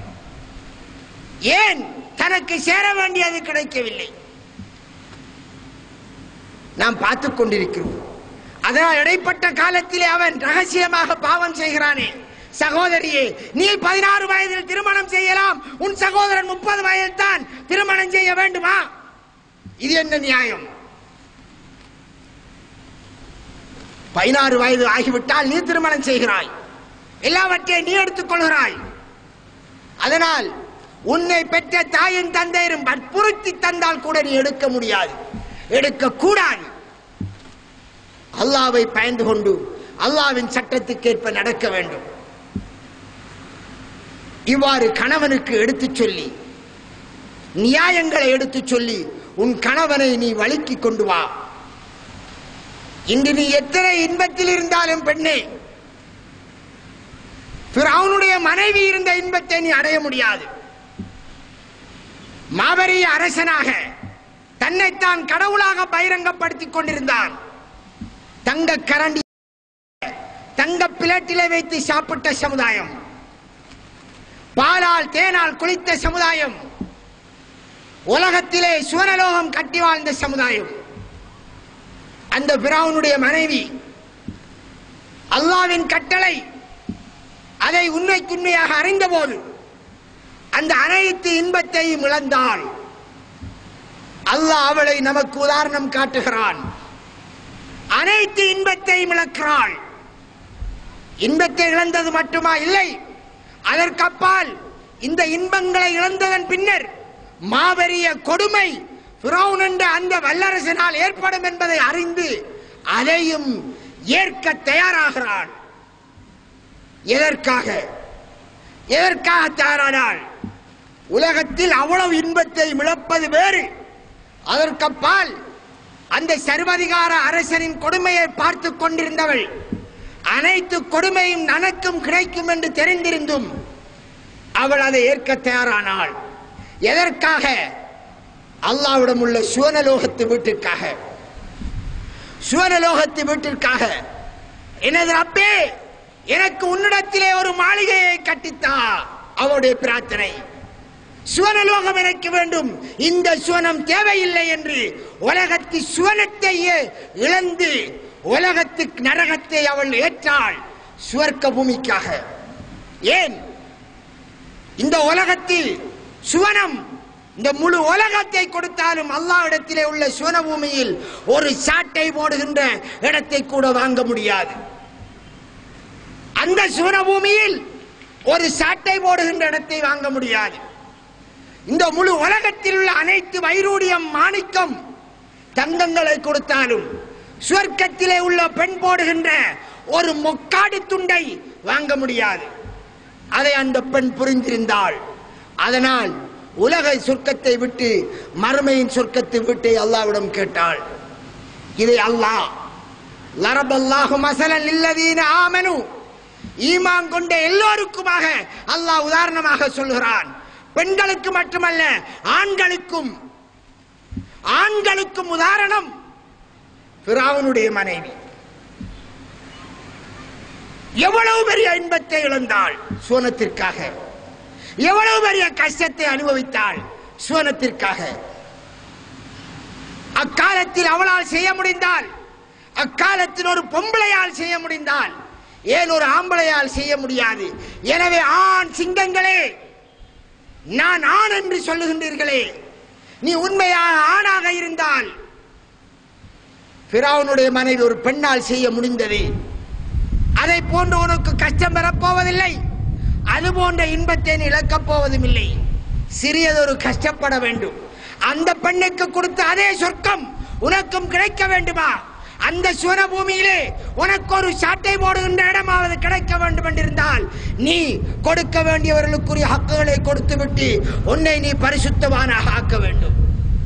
Speaker 3: ஏன் தனக்கு சேர வேண்டியது கிடைக்கவில்லை நாம் பார்த்துக் கொண்டிருக்கிறோம் அதனால் இடைப்பட்ட காலத்திலே அவன் ரகசியமாக பாவம் செய்கிறானே சகோதரியே நீ பதினாறு வயதில் திருமணம் செய்யலாம் உன் சகோதரன் முப்பது வயதில் தான் திருமணம் செய்ய வேண்டுமா இது என்ன நியாயம் பதினாறு வயது ஆகிவிட்டால் நீ திருமணம் செய்கிறாய் எல்லாவற்றையும் நீ எடுத்துக் கொள்கிறாய் அதனால் உன்னை பெற்ற தாயின் தந்தையரும் வற்புறுத்தி தந்தால் கூட நீ எடுக்க முடியாது எடுக்க கூடாது அல்லாவை பயந்து கொண்டு அல்லாவின் சட்டத்துக்கேற்ப நடக்க வேண்டும் இவ்வாறு கணவனுக்கு எடுத்துச் சொல்லி நியாயங்களை எடுத்துச் சொல்லி உன் கணவனை நீ வழுக்கி கொண்டு வா இன்று நீ எத்தனை இன்பத்தில் இருந்தாலும் பெண்ணே அவனுடைய மனைவி இருந்த இன்பத்தை நீ அடைய முடியாது மாபெரிய அரசனாக தன்னைத்தான் கடவுளாக பகிரங்கப்படுத்திக் கொண்டிருந்தான் தங்க கரண்டி தங்க பிளட்டிலே வைத்து சாப்பிட்ட சமுதாயம் பாலால் தேனால் குளித்த சமுதாயம் உலகத்திலே சுவனலோகம் கட்டி வாழ்ந்த சமுதாயம் அந்த பிராவுனுடைய மனைவி அல்லாவின் கட்டளை அதை உண்மைக்குண்மையாக அறிந்தபோது அந்த அனைத்து இன்பத்தையும் இழந்தாள் அல்லாஹ் அவளை நமக்கு உதாரணம் காட்டுகிறான் அனைத்து இன்பத்தையும் இழக்கிறாள் இன்பத்தை இழந்தது மட்டுமா இல்லை அதற்கப்பால் இந்த இன்பங்களை இழந்ததன் பின்னர் மாபெரிய கொடுமை ஃபிரௌன் என்ற அந்த வல்லரசனால் ஏற்படும் என்பதை அறிந்து அதையும் ஏற்க தயாராகிறான் எதற்காக எதற்காக தயாரானாள் உலகத்தில் அவ்வளவு இன்பத்தை இழப்பது வேறு அதற்கப்பால் அந்த சர்வதிகார அரசனின் கொடுமையை பார்த்து கொண்டிருந்தவள் அனைத்து கொடுமையும் நனக்கும் கிடைக்கும் என்று தெரிந்திருந்தும் அவள் அதை ஏற்க தயாரானாள் எதற்காக அல்லாவிடம் உள்ள சுவனலோகத்து வீட்டிற்காக சுவனலோகத்து வீட்டிற்காக எனது ரப்பே எனக்கு உன்னிடத்திலே ஒரு மாளிகையை கட்டித்தா அவருடைய பிரார்த்தனை சுவனலோகம் எனக்கு வேண்டும் இந்த சுவனம் தேவையில்லை என்று உலகத்து சுவனத்தையே இழந்து உலகத்து நரகத்தை அவள் ஏற்றாள் சுவர்க்க பூமிக்காக ஏன் இந்த உலகத்தில் சுவனம் இந்த முழு உலகத்தை கொடுத்தாலும் அல்லாஹ்விடத்திலே உள்ள சுவன பூமியில் ஒரு சாட்டை போடுகின்ற இடத்தை கூட வாங்க முடியாது அந்த சுவன பூமியில் ஒரு சாட்டை போடுகின்ற இடத்தை வாங்க முடியாது இந்த முழு உலகத்தில் உள்ள அனைத்து வைரூடியம் மாணிக்கம் தங்கங்களை கொடுத்தாலும் சுவர்க்கத்திலே உள்ள பெண் போடுகின்ற ஒரு மொக்காடு துண்டை வாங்க முடியாது அதை அந்த பெண் புரிந்திருந்தாள் அதனால் உலக சொர்க்கத்தை விட்டு மறுமையின் சொர்க்கத்தை விட்டு அல்லாவிடம் கேட்டாள் இதை அல்லாஹ் லரபல்லாஹு மசலன் இல்லதீன ஆமனு ஈமான் கொண்ட எல்லோருக்குமாக அல்லாஹ் உதாரணமாக சொல்கிறான் பெண்களுக்கு மட்டுமல்ல ஆண்களுக்கும் ஆண்களுக்கும் உதாரணம் பிராவனுடைய மனைவி எவ்வளவு பெரிய இன்பத்தை இழந்தாள் சுவனத்திற்காக எவ்வளவு பெரிய கஷ்டத்தை அனுபவித்தாள் சுவனத்திற்காக அக்காலத்தில் அவளால் செய்ய முடிந்தால் அக்காலத்தில் ஒரு பொம்பளையால் செய்ய முடிந்தால் ஏன் ஒரு ஆம்பளையால் செய்ய முடியாது எனவே ஆண் சிங்கங்களே நான் ஆண் என்று சொல்லுகின்றீர்களே நீ உண்மையான ஆணாக இருந்தால் பிராவனுடைய மனைவி ஒரு பெண்ணால் செய்ய முடிந்தது அதை போன்று உனக்கு கஷ்டம் பெறப்போவதில்லை அது போன்ற இன்பத்தை நீ இழக்கப் போவதும் இல்லை சிறியதொரு கஷ்டப்பட வேண்டும் அந்த பெண்ணுக்கு கொடுத்த அதே சொர்க்கம் உனக்கும் கிடைக்க வேண்டுமா அந்த சுவன பூமியிலே உனக்கு ஒரு சாட்டை போடுகின்ற இடமாவது கிடைக்க வேண்டும் என்றிருந்தால் நீ கொடுக்க வேண்டியவர்களுக்குரிய ஹக்குகளை கொடுத்து விட்டு உன்னை நீ பரிசுத்தவானாக ஆக்க வேண்டும்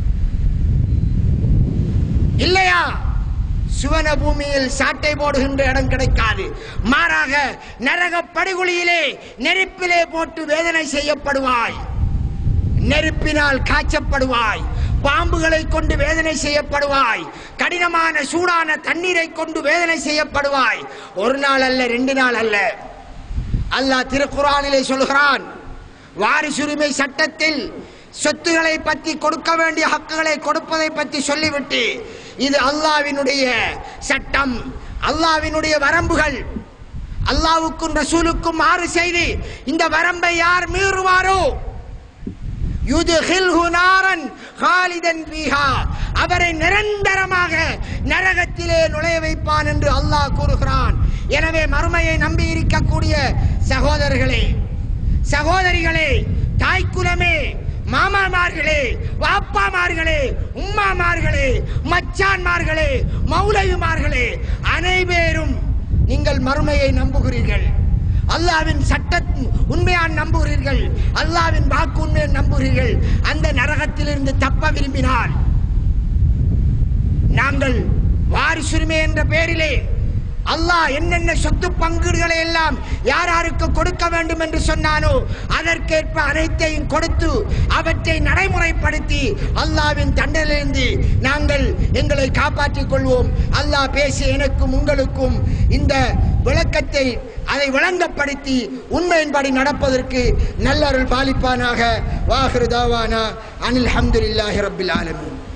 Speaker 3: இல்லையா சுவன பூமியில் சாட்டை போடுகின்ற இடம் கிடைக்காது மாறாக நரக படுகொலியிலே நெருப்பிலே போட்டு வேதனை செய்யப்படுவாய் நெருப்பினால் காய்ச்சப்படுவாய் பாம்புகளை கொண்டு வேதனை செய்யப்படுவாய் கடினமான சூடான தண்ணீரை கொண்டு வேதனை செய்யப்படுவாய் ஒரு நாள் அல்ல ரெண்டு நாள் அல்ல அல்லாஹ் திருக்குறானிலே சொல்கிறான் வாரிசுரிமை சட்டத்தில் சொத்துக்களை பற்றி கொடுக்க வேண்டிய ஹக்குகளை கொடுப்பதை பற்றி சொல்லிவிட்டு இது அல்லாவினுடைய சட்டம் அல்லாவினுடைய வரம்புகள் அல்லாவுக்கும் ரசூலுக்கும் மாறு செய்து இந்த வரம்பை யார் மீறுவாரோ யுதுஹில்ஹு நாரன் காலிதன் பீஹா அவரை நிரந்தரமாக நரகத்திலே நுழைய வைப்பான் என்று அல்லாஹ் கூறுகிறான் எனவே மறுமையை நம்பி இருக்கக்கூடிய சகோதரர்களே சகோதரிகளே தாய்க்குலமே மாமாமார்களே வாப்பாமார்களே உம்மாமார்களே மச்சான்மார்களே மௌலவிமார்களே அனைவரும் நீங்கள் மறுமையை நம்புகிறீர்கள் அல்லாவின் சட்ட உண்மையான் நம்புகிறீர்கள் அல்லாவின் வாக்கு உண்மையை நம்புகிறீர்கள் அந்த நரகத்திலிருந்து தப்ப விரும்பினால் நாங்கள் வாரிசுரிமை என்ற பெயரிலே அல்லாஹ் என்னென்ன சொத்து பங்குகளை எல்லாம் யார் யாருக்கு கொடுக்க வேண்டும் என்று சொன்னானோ அதற்கேற்ப அனைத்தையும் கொடுத்து அவற்றை நடைமுறைப்படுத்தி அல்லாவின் தண்டனிலிருந்து நாங்கள் எங்களை காப்பாற்றிக் கொள்வோம் அல்லாஹ் பேசி எனக்கும் உங்களுக்கும் இந்த விளக்கத்தை அதை விளங்கப்படுத்தி உண்மையின்படி நடப்பதற்கு நல்லருள் பாலிப்பானாக வாஹிரு தாவானா அனில் அஹமதுல்லாஹி ரபில் ஆலமீன்